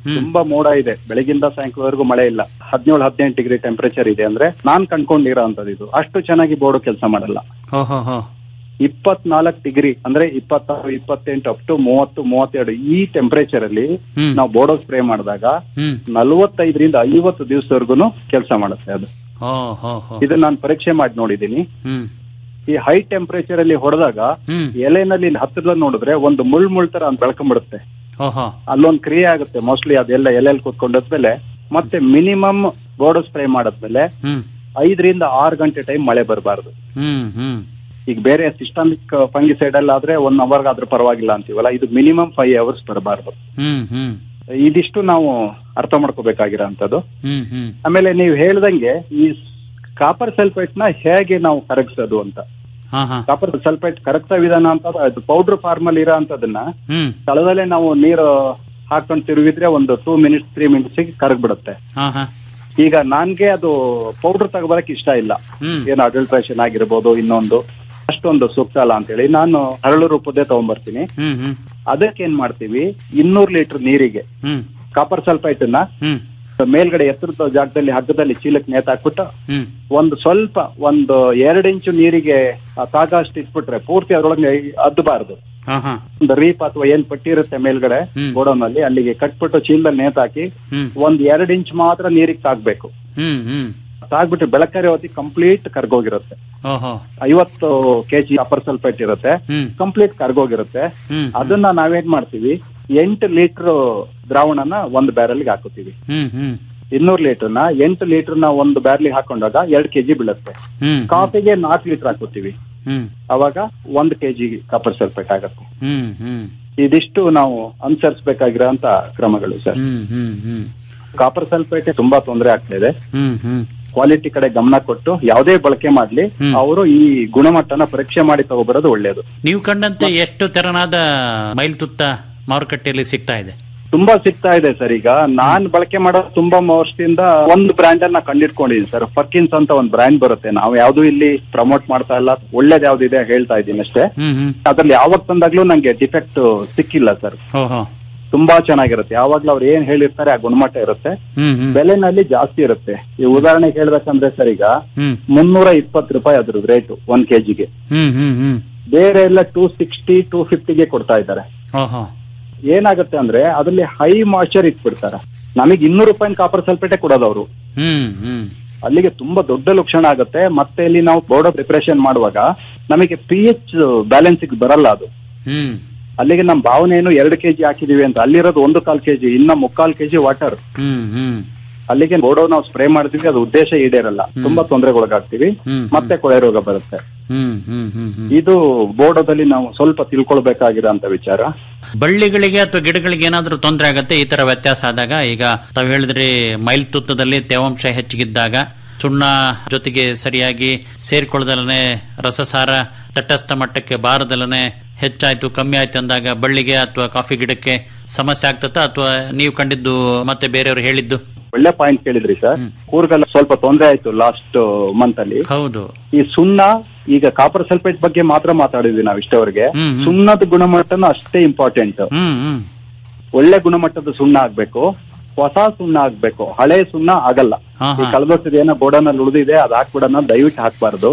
ತುಂಬಾ ಮೋಡ ಇದೆ ಬೆಳಗಿಂದ ಸಾಯಂಕಾಲವರೆಗೂ ಮಳೆ ಇಲ್ಲ ಹದಿನೇಳು ಹದಿನೆಂಟು ಡಿಗ್ರಿ ಟೆಂಪರೇಚರ್ ಇದೆ ಅಂದ್ರೆ ನಾನ್ ಕಂಡ್ಕೊಂಡಿರೋ ಅಂತದ್ದು ಇದು ಅಷ್ಟು ಚೆನ್ನಾಗಿ ಬೋರ್ಡ್ ಕೆಲಸ ಮಾಡಲ್ಲ ಹೋ ಹೋ ಹೋ ಇಪ್ಪತ್ನಾಲ್ಕು ಡಿಗ್ರಿ ಅಂದ್ರೆ ಇಪ್ಪತ್ತಾರು ಇಪ್ಪತ್ತೆಂಟು ಅಪ್ ಟು ಮೂವತ್ತು ಮೂವತ್ತೆರಡು ಈ ಟೆಂಪರೇಚರ್ ಅಲ್ಲಿ ಹ್ಮ್. ನಾವು ಬೋರ್ಡೋ ಸ್ಪ್ರೇ ಮಾಡಿದಾಗ ಹ್ಮ್ ನಲವತ್ತೈದರಿಂದ ಐವತ್ತು ದಿವಸದವರೆಗೂ ಕೆಲಸ ಮಾಡುತ್ತೆ ಅದು ಹೋ ಹೋ ಹೋ ಇದನ್ನ ನಾನು ಪರೀಕ್ಷೆ ಮಾಡಿ ನೋಡಿದ್ದೀನಿ ಹ್ಮ್ ಈ ಹೈ ಟೆಂಪರೇಚರ್ ಅಲ್ಲಿ ಹೊಡೆದಾಗ ಹ್ಮ್ ಎಲೆನಲ್ಲಿ ಹತ್ತಿರದಲ್ಲಿ ನೋಡಿದ್ರೆ ಒಂದು ಮುಳ್ ಮುಳ್ ತರ ಅಂತ ಬೆಳ್ಕೊಂಡ್ಬಿಡುತ್ತೆ ಹೋ ಹೋ ಅಲ್ಲೊಂದು ಕ್ರಿಯೆ ಆಗುತ್ತೆ ಮೋಸ್ಟ್ಲಿ ಅದೆಲ್ಲ ಎಲೆಯಲ್ಲಿ ಕೂತ್ಕೊಂಡಾದ್ಮೇಲೆ ಮತ್ತೆ ಮಿನಿಮಮ್ ಬೋರ್ಡೋ ಸ್ಪ್ರೇ ಮಾಡಾದ್ಮೇಲೆ ಹ್ಮ್ ಐದರಿಂದ ಆರು ಗಂಟೆ ಟೈಮ್ ಮಳೆ ಬರಬಾರ್ದು ಹ್ಮ್ ಹ್ಮ್ ಈಗ ಬೇರೆ ಸಿಸ್ಟಮಿಕ್ ಫಂಗಿಸೈಡ್ ಅಲ್ಲಿ ಆದ್ರೆ ಒನ್ ಅವರ್ ಆದ್ರೂ ಪರವಾಗಿಲ್ಲ ಅಂತೀವಲ್ಲ ಇದು ಮಿನಿಮಮ್ ಫೈವ್ ಅವರ್ಸ್ ಬರಬಾರ್ದು ಹ್ಮ್ ಹ್ಮ್ ಇದಿಷ್ಟು ನಾವು ಅರ್ಥ ಮಾಡ್ಕೋಬೇಕಾಗಿರೋಂಥದ್ದು ಹ್ಮ್ ಹ್ಮ್ ಆಮೇಲೆ ನೀವು ಹೇಳ್ದಂಗೆ ಈ ಕಾಪರ್ ಸಲ್ಫೇಟ್ ನ ಹೇಗೆ ನಾವು ಕರಗಿಸೋದು ಅಂತ ಹಾ ಹಾ ಕಾಪರ್ ಸಲ್ಫೇಟ್ ಕರಗ್ಸೋ ವಿಧಾನ ಅಂತ ಅದು ಪೌಡರ್ ಫಾರ್ಮ್ ಅಲ್ಲಿ ಇರೋ ಅಂತದನ್ನ ಹ್ಮ್ ಸ್ಥಳದಲ್ಲೇ ನಾವು ನೀರು ಹಾಕೊಂಡು ತಿರುಗಿದ್ರೆ ಒಂದು ಟೂ ಮಿನಿಟ್ಸ್ ತ್ರೀ ಮಿನಿಟ್ಸ್ ಕರಗ್ಬಿಡುತ್ತೆ ಹಾ ಹಾ ಈಗ ನನ್ಗೆ ಅದು ಪೌಡರ್ ತಗೋಬರಕ್ ಇಷ್ಟ ಇಲ್ಲ ಹ್ಮ್ ಏನು ಅಡಲ್ಟ್ರೇಷನ್ ಆಗಿರ್ಬೋದು ಇನ್ನೊಂದು ಅಷ್ಟೊಂದು ಸೂಕ್ತ ಅಲ್ಲ ಅಂತೇಳಿ ನಾನು ಹರಳು ರೂಪದ್ದೇ ತಗೊಂಡ್ಬರ್ತೀನಿ ಹ್ಮ್ ಹ್ಮ್ ಅದಕ್ಕೆ ಏನ್ ಮಾಡ್ತೀವಿ ಇನ್ನೂರು ಲೀಟರ್ ನೀರಿಗೆ ಹ್ಮ್ ಕಾಪರ್ ಸಲ್ಫೈಟ್ ನ ಹ್ಮ್ ಮೇಲ್ಗಡೆ ಎತ್ತರದ ಜಾಗದಲ್ಲಿ ಹಗ್ಗದಲ್ಲಿ ಚೀಲಕ್ಕೆ ನೇತಾಕ್ಬಿಟ್ಟು ಹ್ಮ್ ಒಂದು ಸ್ವಲ್ಪ ಒಂದು ಎರಡು ಇಂಚು ನೀರಿಗೆ ಆ ತಾಗ ಅಷ್ಟು ಇಟ್ಬಿಟ್ರೆ ಪೂರ್ತಿ ಅದ್ರೊಳಗೆ ಅದ್ದಬಾರದು ಹಾ ಹಾ ಒಂದು ರೀಪ್ ಅಥವಾ ಏನ್ ಪಟ್ಟಿ ಇರುತ್ತೆ ಮೇಲ್ಗಡೆ ಹ್ಮ್. ಗೋಡೌನಲ್ಲಿ ಅಲ್ಲಿಗೆ ಕಟ್ಬಿಟ್ಟು ಚೀಲದಲ್ಲಿ ನೇತಾಕಿ ಹ್ಮ್ ಒಂದ್ ಎರಡ್ ಇಂಚ್ ಮಾತ್ರ ನೀರಿಗೆ ತಾಗ್ಬೇಕು ಹ್ಮ್ ಹ್ಮ್ ತಾಗ್ಬಿಟ್ಟು ಬೆಳಕರಿ ಹೊತ್ತಿ ಕಂಪ್ಲೀಟ್ ಕರ್ಗೋಗಿರುತ್ತೆ ಓಹೋ ಐವತ್ತು ಕೆಜಿ ಅಪರ್ ಸಲ್ಫೇಟ್ ಇರುತ್ತೆ ಹ್ಮ್ ಕಂಪ್ಲೀಟ್ ಕರ್ಗೋಗಿರುತ್ತೆ ಹ್ಮ್ ಅದನ್ನ ನಾವೇನ್ ಮಾಡ್ತೀವಿ ಎಂಟು ಲೀಟರ್ ದ್ರಾವಣನ ಒಂದು ಬ್ಯಾರಲ್ಗೆ ಹಾಕೋತೀವಿ ಹ್ಮ್ ಹ್ಮ್ ಇನ್ನೂರು ಲೀಟರ್ನ ಎಂಟು ಲೀಟರ್ನ ಒಂದು ಬ್ಯಾರ್ಲಿಗೆ ಹಾಕೊಂಡಾಗ ಎರಡು ಕೆಜಿ ಬೀಳುತ್ತೆ ಹ್ಮ್ ಕಾಫಿಗೆ ನಾಲ್ಕು ಲೀಟರ್ ಹಾಕೋತೀವಿ ಹ್ಮ್ ಅವಾಗ ಒಂದು ಕೆಜಿ ಕಾಪರ್ ಸಲ್ಫೇಟ್ ಆಗುತ್ತೆ ಹ್ಮ್ ಹ್ಮ್ ಇದಿಷ್ಟು ನಾವು ಅನುಸರಿಸಬೇಕಾಗಿರೋಂತ ಕ್ರಮಗಳು ಸರ್ ಹ್ಮ್ ಹ್ಮ್ ಹ್ಮ್ ಕಾಪರ್ ಸಲ್ಫೇಟ್ ತುಂಬಾ ತೊಂದರೆ ಆಗ್ತಾ ಇದೆ ಹ್ಮ್ ಹ್ಮ್ ಕ್ವಾಲಿಟಿ ಕಡೆ ಗಮನ ಕೊಟ್ಟು ಯಾವುದೇ ಬಳಕೆ ಮಾಡ್ಲಿ ಹ್ಮ್. ಅವರು ಈ ಗುಣಮಟ್ಟನ ಪರೀಕ್ಷೆ ಮಾಡಿ ತಗೊಬರೋದು ಒಳ್ಳೇದು ನೀವು ಕಂಡಂತೆ ಎಷ್ಟು ತೆರನಾದ ಮೈಲ್ತುತ್ತ ಮಾರುಕಟ್ಟೆಯಲ್ಲಿ ಸಿಗ್ತಾ ಇದೆ ತುಂಬಾ ಸಿಗ್ತಾ ಇದೆ ಸರ್ ಈಗ ನಾನ್ ಬಳಕೆ ಮಾಡೋದು ತುಂಬಾ ವರ್ಷದಿಂದ ಒಂದು ಬ್ರ್ಯಾಂಡ್ ಅನ್ನ ಕಂಡಿಡ್ಕೊಂಡಿದ್ದೀನಿ ಸರ್ ಫರ್ಕಿನ್ಸ್ ಅಂತ ಒಂದು ಬ್ರ್ಯಾಂಡ್ ಬರುತ್ತೆ ನಾವು ಯಾವ್ದು ಇಲ್ಲಿ ಪ್ರಮೋಟ್ ಮಾಡ್ತಾ ಇಲ್ಲ ಒಳ್ಳೇದ್ ಯಾವ್ದಿದೆ ಹೇಳ್ತಾ ಇದ್ದೀನಿ ಅಷ್ಟೇ ಹ್ಮ್ ಹ್ಮ್ ಅದ್ರಲ್ಲಿ ಯಾವಾಗ ತಂದಾಗ್ಲೂ ನಂಗೆ ಡಿಫೆಕ್ಟ್ ಸಿಕ್ಕಿಲ್ಲ ಸರ್ ಓಹೋ ತುಂಬಾ ಚೆನ್ನಾಗಿರುತ್ತೆ ಯಾವಾಗ್ಲೂ ಅವ್ರು ಏನ್ ಹೇಳಿರ್ತಾರೆ ಆ ಗುಣಮಟ್ಟ ಇರುತ್ತೆ ಹ್ಮ್ ಹ್ಮ್ ಬೆಲೆನಲ್ಲಿ ಜಾಸ್ತಿ ಇರುತ್ತೆ ಈ ಉದಾಹರಣೆಗೆ ಹೇಳ್ಬೇಕಂದ್ರೆ ಸರ್ ಈಗ ಹ್ಮ್ ಮುನ್ನೂರ ಇಪ್ಪತ್ತು ರೂಪಾಯಿ ಅದ್ರದ್ದು ರೇಟು ಒಂದ್ ಕೆಜಿಗೆ ಹ್ಮ್ ಹ್ಮ್ ಹ್ಮ್ ಬೇರೆ ಎಲ್ಲ ಟೂ ಸಿಕ್ಸ್ಟಿ ಟೂ ಫಿಫ್ಟಿಗೆ ಕೊಡ್ತಾ ಇದ್ದಾರೆ ಓಹೋ ಏನಾಗುತ್ತೆ ಅಂದ್ರೆ ಅದ್ರಲ್ಲಿ ಹೈ ಮಾಯ್ಚರ್ ಇಟ್ಬಿಡ್ತಾರೆ ನಮಗೆ ಇನ್ನೂರು ರೂಪಾಯಿ ಕಾಪರ್ ಸಲ್ಫೇಟೆ ಕೊಡೋದು ಅವರು ಹ್ಮ್ ಹ್ಮ್ ಅಲ್ಲಿಗೆ ತುಂಬಾ ದೊಡ್ಡ ಲಕ್ಷಣ ಆಗುತ್ತೆ ಮತ್ತೆ ಇಲ್ಲಿ ನಾವು ಬೋರ್ಡ್ ಪ್ರಿಪರೇಷನ್ ಮಾಡುವಾಗ ನಮಗೆ ಪಿ ಎಚ್ ಬ್ಯಾಲೆನ್ಸ್ ಬರಲ್ಲ ಅದು ಹ್ಮ್ ಅಲ್ಲಿಗೆ ನಮ್ಮ ಭಾವನೆ ಏನು ಎರಡು ಕೆಜಿ ಹಾಕಿದೀವಿ ಅಂತ ಅಲ್ಲಿರೋದು ಒಂದು ಕಾಲ್ ಕೆಜಿ ಇನ್ನ ಮುಕ್ಕಾಲ್ ಕೆಜಿ ವಾಟರ್ ಹ್ಮ್ ಹ್ಮ್ ಅಲ್ಲಿಗೆ ಬೋರ್ಡೋ ನಾವು ಸ್ಪ್ರೇ ಮಾಡ್ತೀವಿ ಅದು ಉದ್ದೇಶ ಈಡೇರಲ್ಲ ತುಂಬಾ ತೊಂದರೆಗೊಳಗಾಗ್ತೀವಿ ಹ್ಮ್. ಮತ್ತೆ ಕೊಳೆ ರೋಗ ಬರುತ್ತೆ ಹ್ಮ್ ಹ್ಮ್ ಹ್ಮ್ ಹ್ಮ್ ಇದು ಬೋರ್ಡೋದಲ್ಲಿ ನಾವು ಸ್ವಲ್ಪ ತಿಳ್ಕೊಳ್ಬೇಕಾಗಿರೋಂತ ವಿಚಾರ ಬಳ್ಳಿಗಳಿಗೆ ಅಥವಾ ಗಿಡಗಳಿಗೆ ಏನಾದ್ರೂ ತೊಂದರೆ ಆಗತ್ತೆ ಈ ತರ ವ್ಯತ್ಯಾಸ ಆದಾಗ ಈಗ ತಾವು ಹೇಳಿದ್ರಿ ಮೈಲ್ ತುತ್ತದಲ್ಲಿ ತೇವಾಂಶ ಹೆಚ್ಚಿಗಿದ್ದಾಗ ಸುಣ್ಣ ಜೊತೆಗೆ ಸರಿಯಾಗಿ ಸೇರ್ಕೊಳ್ಳದಲ್ಲನೆ ರಸಸಾರ ತಟಸ್ಥ ಮಟ್ಟಕ್ಕೆ ಬಾರದಲ್ಲನೆ ಹೆಚ್ಚಾಯ್ತು ಕಮ್ಮಿ ಆಯ್ತು ಅಂದಾಗ ಬಳ್ಳಿಗೆ ಅಥವಾ ಕಾಫಿ ಗಿಡಕ್ಕೆ ಸಮಸ್ಯೆ ಆಗ್ತತಾ ಅಥವಾ ನೀವು ಕಂಡಿದ್ದು ಮತ್ತೆ ಬೇರೆಯವರು ಹೇಳಿದ್ದು ಒಳ್ಳೆ ಪಾಯಿಂಟ್ ಕೇಳಿದ್ರಿ ಸರ್ ಹ್ಮ್. ಕೂರ್ಗೆಲ್ಲ ಸ್ವಲ್ಪ ತೊಂದರೆ ಆಯ್ತು ಲಾಸ್ಟ್ ಮಂತ್ ಅಲ್ಲಿ ಹೌದು ಈ ಸುಣ್ಣ ಈಗ ಕಾಪರ್ ಸಲ್ಫೇಟ್ ಬಗ್ಗೆ ಮಾತ್ರ ಮಾತಾಡಿದ್ವಿ ನಾವು ಇಷ್ಟವರೆಗೆ ಹ್ಮ್, ಹ್ಮ್. ಸುಣ್ಣದ ಗುಣಮಟ್ಟನೂ ಅಷ್ಟೇ ಇಂಪಾರ್ಟೆಂಟ್ ಹ್ಮ್ ಹ್ಮ್ ಒಳ್ಳೆ ಗುಣಮಟ್ಟದ ಸುಣ್ಣ ಆಗ್ಬೇಕು ಹೊಸ ಸುಣ್ಣ ಆಗ್ಬೇಕು ಹಳೆ ಸುಣ್ಣ ಆಗಲ್ಲ ಹಾ, ಈ ಹಾ. ಕಳೆದೊತ್ತಿದ ಏನೋ ಗೋಡನಲ್ಲಿ ಉಳಿದಿದೆ ಅದು ಹಾಕ್ಬಿಡೋಣ ದಯವಿಟ್ಟು ಹಾಕ್ಬಾರ್ದು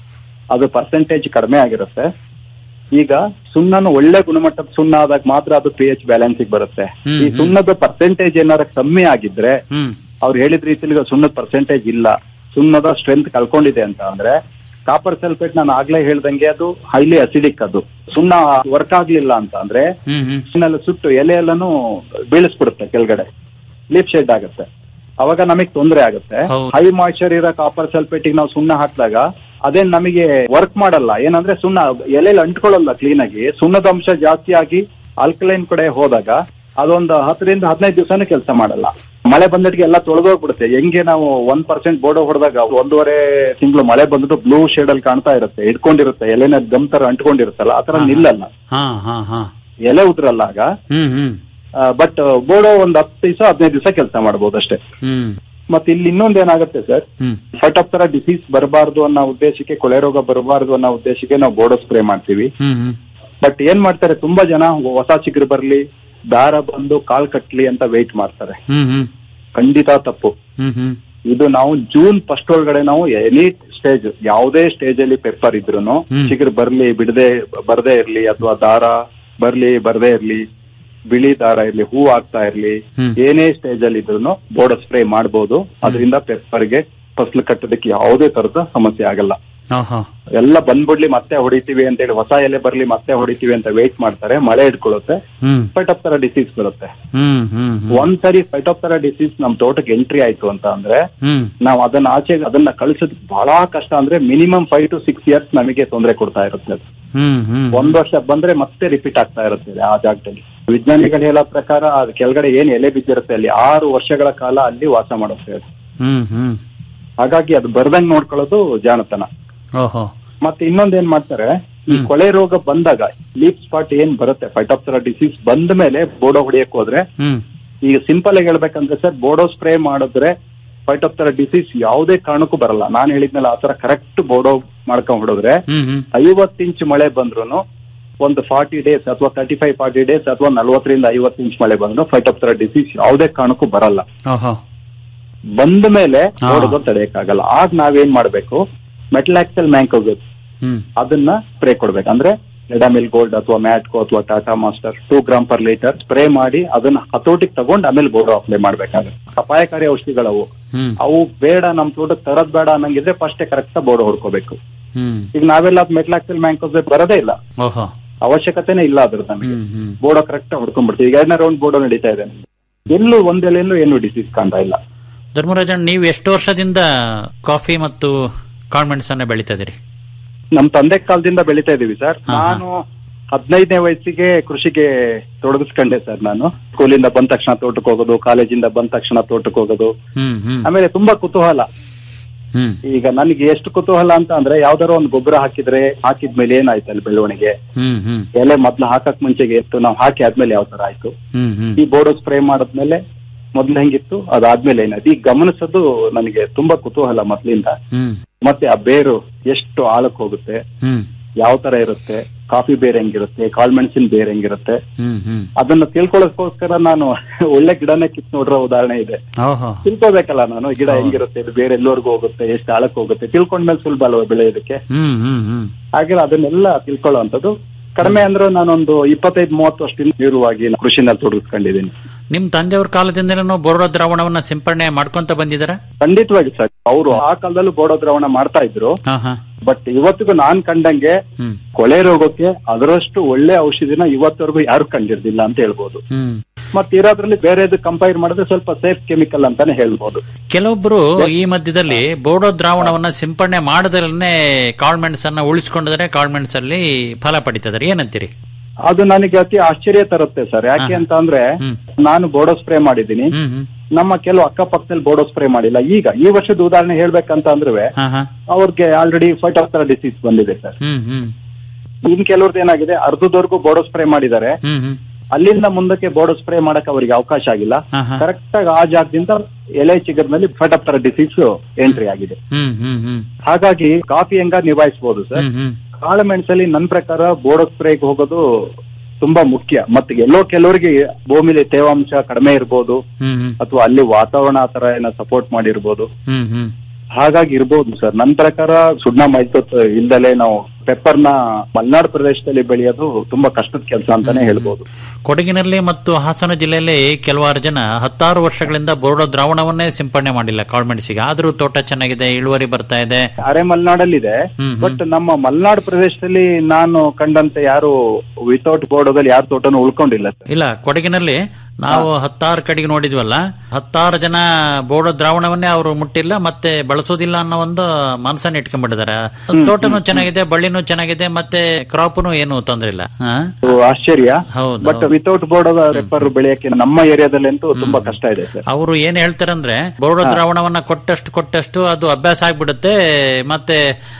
ಅದು ಪರ್ಸೆಂಟೇಜ್ ಕಡಿಮೆ ಆಗಿರುತ್ತೆ ಈಗ ಸುಣ್ಣನು ಒಳ್ಳೆ ಗುಣಮಟ್ಟದ ಸುಣ್ಣ ಆದಾಗ ಮಾತ್ರ ಅದು ಪಿ ಎಚ್ ಬ್ಯಾಲೆನ್ಸ್ ಬರುತ್ತೆ ಹ್ಮ್, ಈ ಹ್ಮ್. ಸುಣ್ಣದ ಪರ್ಸೆಂಟೇಜ್ ಏನಾರ ಕಮ್ಮಿ ಆಗಿದ್ರೆ ಹ್ಮ್ ಅವ್ರು ಹೇಳಿದ ರೀತಿಲಿ ಈಗ ಸುಣ್ಣದ ಪರ್ಸೆಂಟೇಜ್ ಇಲ್ಲ ಸುಣ್ಣದ ಸ್ಟ್ರೆಂತ್ ಕಳ್ಕೊಂಡಿದೆ ಅಂತ ಅಂದ್ರೆ ಕಾಪರ್ ಸಲ್ಫೇಟ್ ನಾನು ಆಗ್ಲೇ ಹೇಳ್ದಂಗೆ ಅದು ಹೈಲಿ ಅಸಿಡಿಕ್ ಅದು ಸುಣ್ಣ ವರ್ಕ್ ಆಗ್ಲಿಲ್ಲ ಅಂತ ಅಂದ್ರೆ ಹ್ಮ್ ಹ್ಮ್ ಸುಣ್ಣೆಲ್ಲ ಸುಟ್ಟು ಎಲೆ ಎಲ್ಲಾನು ಬೀಳಿಸ್ಬಿಡುತ್ತೆ ಕೆಳಗಡೆ ಲೀಪ್ ಶೆಡ್ ಆಗುತ್ತೆ ಅವಾಗ ನಮಗೆ ತೊಂದರೆ ಆಗುತ್ತೆ ಹೌದು. ಹೈ ಮಾಯ್ಚರ್ ಇರೋ ಕಾಪರ್ ಸಲ್ಫೇಟಿಗೆ ನಾವು ಸುಣ್ಣ ಹಾಕಿದಾಗ ಅದೇನ್ ನಮಗೆ ವರ್ಕ್ ಮಾಡಲ್ಲ ಏನಂದ್ರೆ ಸುಣ್ಣ ಎಲೆಯಲ್ಲಿ ಅಂಟ್ಕೊಳ್ಳಲ್ಲ ಕ್ಲೀನ್ ಆಗಿ ಸುಣ್ಣದ ಅಂಶ ಜಾಸ್ತಿ ಆಗಿ ಆಲ್ಕಲೈನ್ ಕಡೆ ಹೋದಾಗ ಅದೊಂದು ಹತ್ತರಿಂದ ಹದಿನೈದು ದಿವಸನೂ ಕೆಲಸ ಮಾಡಲ್ಲ ಮಳೆ ಬಂದಿಟ್ಟಿಗೆ ಎಲ್ಲ ತೊಳೆದೋಗ್ಬಿಡುತ್ತೆ ಹೆಂಗೆ ನಾವು ಒನ್ ಪರ್ಸೆಂಟ್ ಬೋರ್ಡ್ ಹೊಡೆದಾಗ ಒಂದೂವರೆ ತಿಂಗಳು ಮಳೆ ಬಂದ್ಬಿಟ್ಟು ಬ್ಲೂ ಶೇಡ್ ಅಲ್ಲಿ ಕಾಣ್ತಾ ಇರುತ್ತೆ ಇಟ್ಕೊಂಡಿರುತ್ತೆ ಎಲೆನ ಗಮ್ ತರ ಅಂಟ್ಕೊಂಡಿರುತ್ತಲ್ಲ ಆತರ ಹಾ. ನಿಲ್ಲಲ್ಲ ಹಾ ಹಾ ಹಾ ಎಲೆ ಉದ್ರಲ್ಲ ಆಗ ಹ್ಮ್ ಹ್ಮ್ ಬಟ್ ಬೋರ್ಡೋ ಒಂದ್ ಹತ್ತು ದಿವಸ ಹದಿನೈದು ದಿವಸ ಕೆಲಸ ಮಾಡಬಹುದು ಅಷ್ಟೇ ಹ್ಮ್ ಮತ್ತೆ ಇಲ್ಲಿ ಇನ್ನೊಂದ್ ಏನಾಗುತ್ತೆ ಸರ್ ಹ್ಮ್ ಫಟ್ ತರ ಡಿಸೀಸ್ ಬರಬಾರ್ದು ಅನ್ನೋ ಉದ್ದೇಶಕ್ಕೆ ಕೊಳೆ ರೋಗ ಬರಬಾರ್ದು ಅನ್ನೋ ಉದ್ದೇಶಕ್ಕೆ ನಾವು ಬೋರ್ಡೋ ಸ್ಪ್ರೇ ಮಾಡ್ತೀವಿ ಹ್ಮ್ ಹ್ಮ್ ಬಟ್ ಏನ್ ಮಾಡ್ತಾರೆ ತುಂಬಾ ಜನ ಹೊಸ ಚಿಗುರು ಬರ್ಲಿ ದಾರ ಬಂದು ಕಾಲ್ ಕಟ್ಲಿ ಅಂತ ವೆಯ್ಟ್ ಮಾಡ್ತಾರೆ ಹ್ಮ್ ಹ್ಮ್ ಖಂಡಿತ ತಪ್ಪು ಹ್ಮ್ ಹ್ಮ್ ಇದು ನಾವು ಜೂನ್ ಫಸ್ಟ್ ಒಳಗಡೆ ನಾವು ಎನಿ ಸ್ಟೇಜ್ ಯಾವುದೇ ಸ್ಟೇಜ್ ಅಲ್ಲಿ ಪೆಪ್ಪರ್ ಇದ್ರು ಹ್ಮ್. ಚಿಗುರು ಬರ್ಲಿ ಬಿಡದೆ ಬರದೇ ಇರ್ಲಿ ಅಥವಾ ದಾರ ಬರ್ಲಿ ಬರದೇ ಇರ್ಲಿ ಬಿಳಿ ದಾರ ಇರ್ಲಿ ಹೂ ಆಗ್ತಾ ಇರ್ಲಿ ಹ್ಮ್. ಏನೇ ಸ್ಟೇಜ್ ಅಲ್ಲಿ ಇದ್ರು ಬೋರ್ಡ್ ಸ್ಪ್ರೇ ಮಾಡಬಹುದು ಅದರಿಂದ ಪೆಪ್ಪರ್ಗೆ ಫಸಲು ಕಟ್ಟೋದಕ್ಕೆ ಯಾವುದೇ ತರದ ಸಮಸ್ಯೆ ಆಗಲ್ಲ ಓಹೋ ಎಲ್ಲ ಬಂದ್ಬಿಡ್ಲಿ ಮತ್ತೆ ಹೊಡಿತೀವಿ ಅಂತ ಹೇಳಿ ಹೊಸ ಎಲೆ ಬರ್ಲಿ ಮತ್ತೆ ಹೊಡಿತೀವಿ ಅಂತ ವೇಟ್ ಮಾಡ್ತಾರೆ ಮಳೆ ಹಿಡ್ಕೊಳ್ಳುತ್ತೆ ಹ್ಮ್ ಫೈಟೋಪ್ತರಾ ಡಿಸೀಸ್ ಬರುತ್ತೆ ಹ್ಮ್ ಹ್ಮ್ ಹ್ಮ್ ಒಂದ್ಸರಿ ಫೈಟೋಪ್ತರಾ ಡಿಸೀಸ್ ನಮ್ ತೋಟಕ್ಕೆ ಎಂಟ್ರಿ ಆಯ್ತು ಅಂತ ಅಂದ್ರೆ ಹ್ಮ್ ನಾವು ಅದನ್ನ ಆಚೆ ಅದನ್ನ ಕಳಿಸೋದ್ ಬಹಳ ಕಷ್ಟ ಅಂದ್ರೆ minimum five to six years ನಮಗೆ ತೊಂದರೆ ಕೊಡ್ತಾ ಇರುತ್ತೆ ಅದು. ಹ್ಮ್ ಹ್ಮ್ ಒಂದ್ ವರ್ಷ ಬಂದ್ರೆ ಮತ್ತೆ ರಿಪೀಟ್ ಆಗ್ತಾ ಇರುತ್ತೆ ಆ ಜಾಗದಲ್ಲಿ ವಿಜ್ಞಾನಿಗಳು ಹೇಳೋ ಪ್ರಕಾರ ಅದ್ ಕೆಳಗಡೆ ಏನ್ ಎಲೆ ಬಿದ್ದಿರುತ್ತೆ ಅಲ್ಲಿ ಆರು ವರ್ಷಗಳ ಕಾಲ ಅಲ್ಲಿ ವಾಸ ಮಾಡುತ್ತೆ ಅದು. ಹ್ಮ್ ಹ್ಮ್ ಹಾಗಾಗಿ ಅದು ಬರ್ದಂಗ್ ನೋಡ್ಕೊಳ್ಳೋದು ಜಾಣತನ ಓಹೋ ಮತ್ತೆ ಇನ್ನೊಂದ್ ಏನ್ ಮಾಡ್ತಾರೆ ಈ ಕೊಳೆ ರೋಗ ಬಂದಾಗ ಲೀಪ್ ಸ್ಪಾಟ್ ಏನ್ ಬರುತ್ತೆ ಫೈಟೋಪ್ತರಾ ಡಿಸೀಸ್ ಬಂದ ಮೇಲೆ ಬೋಡೋ ಹೊಡಿಯಕ್ ಹೋದ್ರೆ ಹ್ಮ್ ಈಗ ಸಿಂಪಲ್ ಆಗಿ ಹೇಳ್ಬೇಕಂದ್ರೆ ಸರ್ ಬೋಡೋ ಸ್ಪ್ರೇ ಮಾಡಿದ್ರೆ ಫೈಟೋಪ್ತರಾ ಡಿಸೀಸ್ ಯಾವುದೇ ಕಾರಣಕ್ಕೂ ಬರಲ್ಲ ನಾನು ಹೇಳಿದ್ನಲ್ಲ ಆತರ ಕರೆಕ್ಟ್ ಬೋಡೋ ಮಾಡ್ಕೊಂಡ್ ಹೊಡಿದ್ರೆ ಹ್ಮ್ ಹ್ಮ್ ಐವತ್ತು ಇಂಚ್ ಮಳೆ ಬಂದ್ರು ಒಂದು ಫಾರ್ಟಿ ಡೇಸ್ ಅಥವಾ ತರ್ಟಿ ಫೈವ್ ಫಾರ್ಟಿ ಡೇಸ್ ಅಥವಾ ನಲ್ವತ್ತರಿಂದ ಐವತ್ತು ಇಂಚ್ ಮಳೆ ಬಂದ್ರು ಫೈಟೋಪ್ತರಾ ಡಿಸೀಸ್ ಯಾವುದೇ ಕಾರಣಕ್ಕೂ ಬರಲ್ಲ ಓಹೋ ಬಂದ ಮೇಲೆ ಹಾ. ನೋಡೋದು ತಡೆಯಕ್ಕಾಗಲ್ಲ ಆಗ ನಾವೇನ್ ಮಾಡ್ಬೇಕು ಮೆಟಲಾಕ್ಸಲ್ ಮ್ಯಾಂಕೋಗಸ್ ಹ್ಮ್ ಅದನ್ನ ಸ್ಪ್ರೇ ಕೊಡ್ಬೇಕು ಅಂದ್ರೆ ಲೆಡಾಮಿಲ್ ಗೋಲ್ಡ್ ಅಥವಾ ಮ್ಯಾಟ್ಕೋ ಅಥವಾ Tata master two gram per litre spray ಮಾಡಿ ಅದನ್ನ ಹತೋಟಿಗೆ ತಗೊಂಡು ಆಮೇಲೆ ಬೋರ್ಡ್ ಅಪ್ಲೈ ಮಾಡ್ಬೇಕಾಗುತ್ತೆ ಅಪಾಯಕಾರಿ ಔಷಧಿಗಳವು ಹ್ಮ್ ಅವು ಬೇಡ ನಮ್ ತೋಟಕ್ಕೆ ತರದ್ ಬೇಡ ಅನ್ನಂಗಿದ್ರೆ ಫಸ್ಟೇ ಕರೆಕ್ಟ್ ಬೋರ್ಡ್ ಹೊಡ್ಕೋಬೇಕು ಹ್ಮ್ ಈಗ ನಾವೆಲ್ಲ ಮೆಟ್ಲಾಕ್ಸಲ್ ಮ್ಯಾಂಕೋಸ್ ಬರೋದೇ ಇಲ್ಲ ಓಹೋ ಅವಶ್ಯಕತೆನೇ ಇಲ್ಲ ಅದ್ರದ್ದು ನಮಗೆ ಹ್ಮ್ ಹ್ಮ್ ಬೋರ್ಡ್ ಕರೆಕ್ಟ್ ಹೊಡ್ಕೊಂಡ್ಬಿಡ್ತೀವಿ ಈಗ ಎರಡನೇ ರೌಂಡ್ ಬೋರ್ಡ್ ನಡೀತಾ ಇದೆ ಎಲ್ಲೂ ಒಂದೆಲೆಲ್ಲೂ ಏನು ಡಿಸೀಸ್ ಕಾಣ್ತಾ ಇಲ್ಲ ಧರ್ಮರಾಜನ್ ನೀವು ಎಷ್ಟು ವರ್ಷದಿಂದ ಕಾಫಿ ಮತ್ತು ಕಾಳ್ಮೆಣಸನ್ನ ಬೆಳೀತಾ ಇದೀರಿ ನಮ್ ತಂದೆ ಕಾಲದಿಂದ ಬೆಳಿತಾ ಇದೀವಿ ಸರ್ ಹಾ, ಹಾ. ನಾನು ಹದಿನೈದನೇ ವಯಸ್ಸಿಗೆ ಕೃಷಿಗೆ ತೊಡಗಿಸ್ಕೊಂಡೆ ಸರ್ ನಾನು ಸ್ಕೂಲಿಂದ ಬಂದ ತಕ್ಷಣ ತೋಟಕ್ಕೆ ಹೋಗೋದು ಕಾಲೇಜಿಂದ ಬಂದ ತಕ್ಷಣ ತೋಟಕ್ಕೆ ಹೋಗೋದು ಹ್ಮ್ ಹ್ಮ್ ಆಮೇಲೆ ತುಂಬಾ ಕುತೂಹಲ ಹ್ಮ್ ಈಗ ನನಗೆ ಎಷ್ಟು ಕುತೂಹಲ ಅಂತ ಅಂದ್ರೆ ಯಾವ್ದಾರೋ ಒಂದು ಗೊಬ್ಬರ ಹಾಕಿದ್ರೆ ಹಾಕಿದ್ಮೇಲೆ ಏನಾಯ್ತು ಅಲ್ಲಿ ಬೆಳವಣಿಗೆ ಹ್ಮ್ ಹ್ಮ್ ಎಲೆ ಮೊದ್ಲು ಹಾಕಕ್ ಮುಂಚೆಗೆ ಇತ್ತು ನಾವು ಹಾಕಿ ಆದ್ಮೇಲೆ ಯಾವ ತರ ಆಯ್ತು ಹ್ಮ್ ಹ್ಮ್ ಈ ಬೋರ್ಡ್ ಸ್ಪ್ರೇ ಮಾಡದ್ಮೇಲೆ ಮೊದ್ಲು ಹೆಂಗಿತ್ತು ಅದಾದ್ಮೇಲೆ ಏನಾಯ್ತು ಈಗ ಗಮನಿಸೋದು ನನಗೆ ತುಂಬಾ ಕುತೂಹಲ ಮೊದ್ಲಿಂದ ಹ್ಮ್ ಮತ್ತೆ ಆ ಬೇರು ಎಷ್ಟು ಆಳಕ್ ಹೋಗುತ್ತೆ ಹ್ಮ್ ಯಾವ ತರ ಇರುತ್ತೆ ಕಾಫಿ ಬೇರೆ ಹೆಂಗಿರುತ್ತೆ ಕಾಳ್ಮೆಣಸಿನ ಬೇರೆ ಹೆಂಗಿರುತ್ತೆ ಹ್ಮ್ ಹ್ಮ್ ಅದನ್ನ ತಿಳ್ಕೊಳ್ಳೋದಕ್ಕೋಸ್ಕರ ನಾನು ಒಳ್ಳೆ ಗಿಡನೇ ಕಿತ್ ನೋಡಿರೋ ಉದಾಹರಣೆ ಇದೆ ಓಹೋ ತಿಳ್ಕೊಬೇಕಲ್ಲ ನಾನು ಗಿಡ ಹೌದು. ಹೆಂಗಿರುತ್ತೆ ಇದು ಬೇರೆ ಎಲ್ಲರಿಗೂ ಹೋಗುತ್ತೆ ಎಷ್ಟು ಆಳಕ್ ಹೋಗುತ್ತೆ ತಿಳ್ಕೊಂಡ್ಮೇಲೆ ಸುಲಭ ಅಲ್ವಾ ಬೆಳೆಯೋದಕ್ಕೆ ಹ್ಮ್ ಹ್ಮ್ ಹ್ಮ್ ಹಾಗೆ ಅದನ್ನೆಲ್ಲ ತಿಳ್ಕೊಳ್ಳೋ ಕಡಿಮೆ ಅಂದ್ರೆ ನಾನೊಂದು ಇಪ್ಪತ್ತೈದು ಮೂವತ್ತು ವರ್ಷದಿಂದ ತೀವ್ರವಾಗಿ ಕೃಷಿನಲ್ಲಿ ತೊಡಗಿಸ್ಕೊಂಡಿದ್ದೀನಿ ನಿಮ್ ತಂದೆಯವ್ರ ಕಾಲದಿಂದಲೂ ಬೋರ್ಡೋ ದ್ರಾವಣವನ್ನ ಸಿಂಪಡಣೆ ಮಾಡ್ಕೊಂತ ಬಂದಿದಾರ ಖಂಡಿತವಾಗಿ ಸರ್ ಅವರು ಆ ಕಾಲದಲ್ಲೂ ಬೋಡೋ ದ್ರಾವಣ ಮಾಡ್ತಾ ಇದ್ರು ಹಾ ಹಾ ಬಟ್ ಇವತ್ತಿಗೂ ನಾನ್ ಕಂಡಂಗೆ ಹ್ಮ್ ಕೊಳೆ ರೋಗಕ್ಕೆ ಅದರಷ್ಟು ಒಳ್ಳೆ ಔಷಧಿನ ಇವತ್ತವರೆಗೂ ಯಾರು ಕಂಡಿರ್ಲಿಲ್ಲ ಅಂತ ಹೇಳ್ಬೋದು ಹ್ಮ್ ಮತ್ತೆ ಇರೋದ್ರಲ್ಲಿ ಬೇರೆದು ಕಂಪೇರ್ ಮಾಡಿದ್ರೆ ಸ್ವಲ್ಪ ಸೇಫ್ ಕೆಮಿಕಲ್ ಅಂತಾನೆ ಹೇಳ್ಬೋದು ಕೆಲವೊಬ್ರು ಈ ಮಧ್ಯದಲ್ಲಿ ಬೋರ್ಡೋ ದ್ರಾವಣವನ್ನ ಸಿಂಪಡಣೆ ಮಾಡದಲ್ಲೇ ಕಾಳ್ಮೆಣಸನ್ನ ಉಳಿಸ್ಕೊಂಡಿದ್ರೆ ಕಾಳ್ಮೆಣಸಲ್ಲಿ ಫಲ ಪಡಿತಿದಾರೆ ಏನಂತೀರಿ ಅದು ನನಗೆ ಅತಿ ಆಶ್ಚರ್ಯ ತರುತ್ತೆ ಸರ್ ಯಾಕೆ ಹಾ. ಅಂತ ಅಂದ್ರೆ ಹ್ಮ್. ನಾನು ಬೋಡೋ ಸ್ಪ್ರೇ ಮಾಡಿದ್ದೀನಿ ಹ್ಮ್ ಹ್ಮ್ ನಮ್ಮ ಕೆಲವು ಅಕ್ಕಪಕ್ಕದಲ್ಲಿ ಬೋಡೋ ಸ್ಪ್ರೇ ಮಾಡಿಲ್ಲ ಈಗ ಈ ವರ್ಷದ ಉದಾಹರಣೆ ಹೇಳ್ಬೇಕಂತ ಅಂದ್ರೆ ಹಾ ಹಾ ಅವ್ರಿಗೆ ಆಲ್ರೆಡಿ ಫೈಟೋಪ್ತರಾ ಡಿಸೀಸ್ ಬಂದಿದೆ ಸರ್ ಹ್ಮ್ ಹ್ಮ್ ಇನ್ ಕೆಲವ್ರದ್ದು ಏನಾಗಿದೆ ಅರ್ಧದವರೆಗೂ ಬೋಡೋ ಸ್ಪ್ರೇ ಮಾಡಿದ್ದಾರೆ ಹ್ಮ್ ಹ್ಮ್ ಅಲ್ಲಿಂದ ಮುಂದಕ್ಕೆ ಬೋರ್ಡ್ ಸ್ಪ್ರೇ ಮಾಡಕ್ ಅವರಿಗೆ ಅವಕಾಶ ಆಗಿಲ್ಲ ಹಾ, ಹಾ. ಕರೆಕ್ಟ್ ಆಗಿ ಆ ಜಾಗದಿಂದ ಎಲೆ ಚಿಗರ್ನಲ್ಲಿ ಫಟಪ್ತರ ಡಿಸೀಸ್ ಎಂಟ್ರಿ ಆಗಿದೆ ಹ್ಮ್ ಹ್ಮ್ ಹ್ಮ್ ಹಾಗಾಗಿ ಕಾಫಿ ಹೆಂಗ ನಿಭಾಯಿಸಬಹುದು ಸರ್ ಹ್ಮ್ ಹ್ಮ್ ಕಾಳುಮೆಣಸಲ್ಲಿ ನನ್ನ ಪ್ರಕಾರ ಬೋರ್ಡ್ ಸ್ಪ್ರೇಗೆ ಹೋಗೋದು ತುಂಬಾ ಮುಖ್ಯ ಮತ್ತೆ ಎಲ್ಲೋ ಕೆಲವರಿಗೆ ಭೂಮಿಲಿ ತೇವಾಂಶ ಕಡಿಮೆ ಇರ್ಬೋದು ಹ್ಮ್ ಹ್ಮ್ ಅಥವಾ ಅಲ್ಲಿ ವಾತಾವರಣ ಆ ತರ ಏನೋ ಸಪೋರ್ಟ್ ಮಾಡಿರ್ಬೋದು ಹ್ಮ್ ಹ್ಮ್ ಹಾಗಾಗಿ ಇರ್ಬೋದು ಸರ್ ನನ್ನ ಪ್ರಕಾರ ಸುಣ್ಣ ಮೈತೋತ್ ಇಲ್ದಲೆ ನಾವು ಪೆಪ್ಪರ್ನ ಮಲೆನಾಡು ಪ್ರದೇಶದಲ್ಲಿ ಬೆಳೆಯೋದು ತುಂಬಾ ಕಷ್ಟದ ಕೆಲಸ ಅಂತಾನೆ ಹೇಳ್ಬೋದು ಕೊಡಗಿನಲ್ಲಿ ಮತ್ತು ಹಾಸನ ಜಿಲ್ಲೆಯಲ್ಲಿ ಕೆಲವಾರು ಜನ ಹತ್ತಾರು ವರ್ಷಗಳಿಂದ ಬೋರ್ಡೋ ದ್ರಾವಣವನ್ನೇ ಸಿಂಪಡಣೆ ಮಾಡಿಲ್ಲ ಕಾಳ್ಮೆಣಸಿಗೆ ಆದ್ರೂ ತೋಟ ಚೆನ್ನಾಗಿದೆ ಇಳುವರಿ ಬರ್ತಾ ಇದೆ ಅರೆ ಮಲೆನಾಡಲ್ಲಿದೆ ಹ್ಮ್, ಹ್ಮ್. ಬಟ್ ನಮ್ಮ ಮಲೆನಾಡು ಪ್ರದೇಶದಲ್ಲಿ ನಾನು ಕಂಡಂತೆ ಯಾರು ವಿತೌಟ್ ಬೋರ್ಡೋದಲ್ಲಿ ಯಾರು ತೋಟನೂ ಉಳ್ಕೊಂಡಿಲ್ಲ ಸರ್ ಇಲ್ಲ ಕೊಡಗಿನಲ್ಲಿ ನಾವು ಹತ್ತಾರು ಕಡೆಗೆ ನೋಡಿದ್ವಲ್ಲ ಹತ್ತಾರು ಜನ ಬೋರ್ಡೋ ದ್ರಾವಣವನ್ನೇ ಅವರು ಮುಟ್ಟಿಲ್ಲ ಮತ್ತೆ ಬಳಸೋದಿಲ್ಲ ಅನ್ನೋ ಒಂದು ಮನಸ್ಸನ್ನ ಇಟ್ಕೊಂಡ್ಬಿಟ್ಟಿದ್ದಾರೆ ತೋಟನೂ ಚೆನ್ನಾಗಿದೆ ಬಳ್ಳಿನೂ ಚೆನ್ನಾಗಿದೆ ಮತ್ತೆ ಕ್ರಾಪ್ನು ಏನು ತೊಂದ್ರೆ ಇಲ್ಲ ಹಾ? ಅದು ಆಶ್ಚರ್ಯ ಹೌದು, ಬಟ್ ಹೌದು. ವಿತೌಟ್ ಬೋರ್ಡ್ ಪೆಪ್ಪರ್ ಬೆಳೆಯಕ್ಕೆ ನಮ್ಮ ಏರಿಯಾದಲ್ಲಂತೂ ತುಂಬಾ ಕಷ್ಟ ಇದೆ ಸರ್ ಅವರು ಏನ್ ಹೇಳ್ತಾರಂದ್ರೆ ಬೋರ್ಡೋ ದ್ರಾವಣವನ್ನ ಕೊಟ್ಟಷ್ಟು ಕೊಟ್ಟಷ್ಟು ಅದು ಅಭ್ಯಾಸ ಆಗ್ಬಿಡುತ್ತೆ ಮತ್ತೆ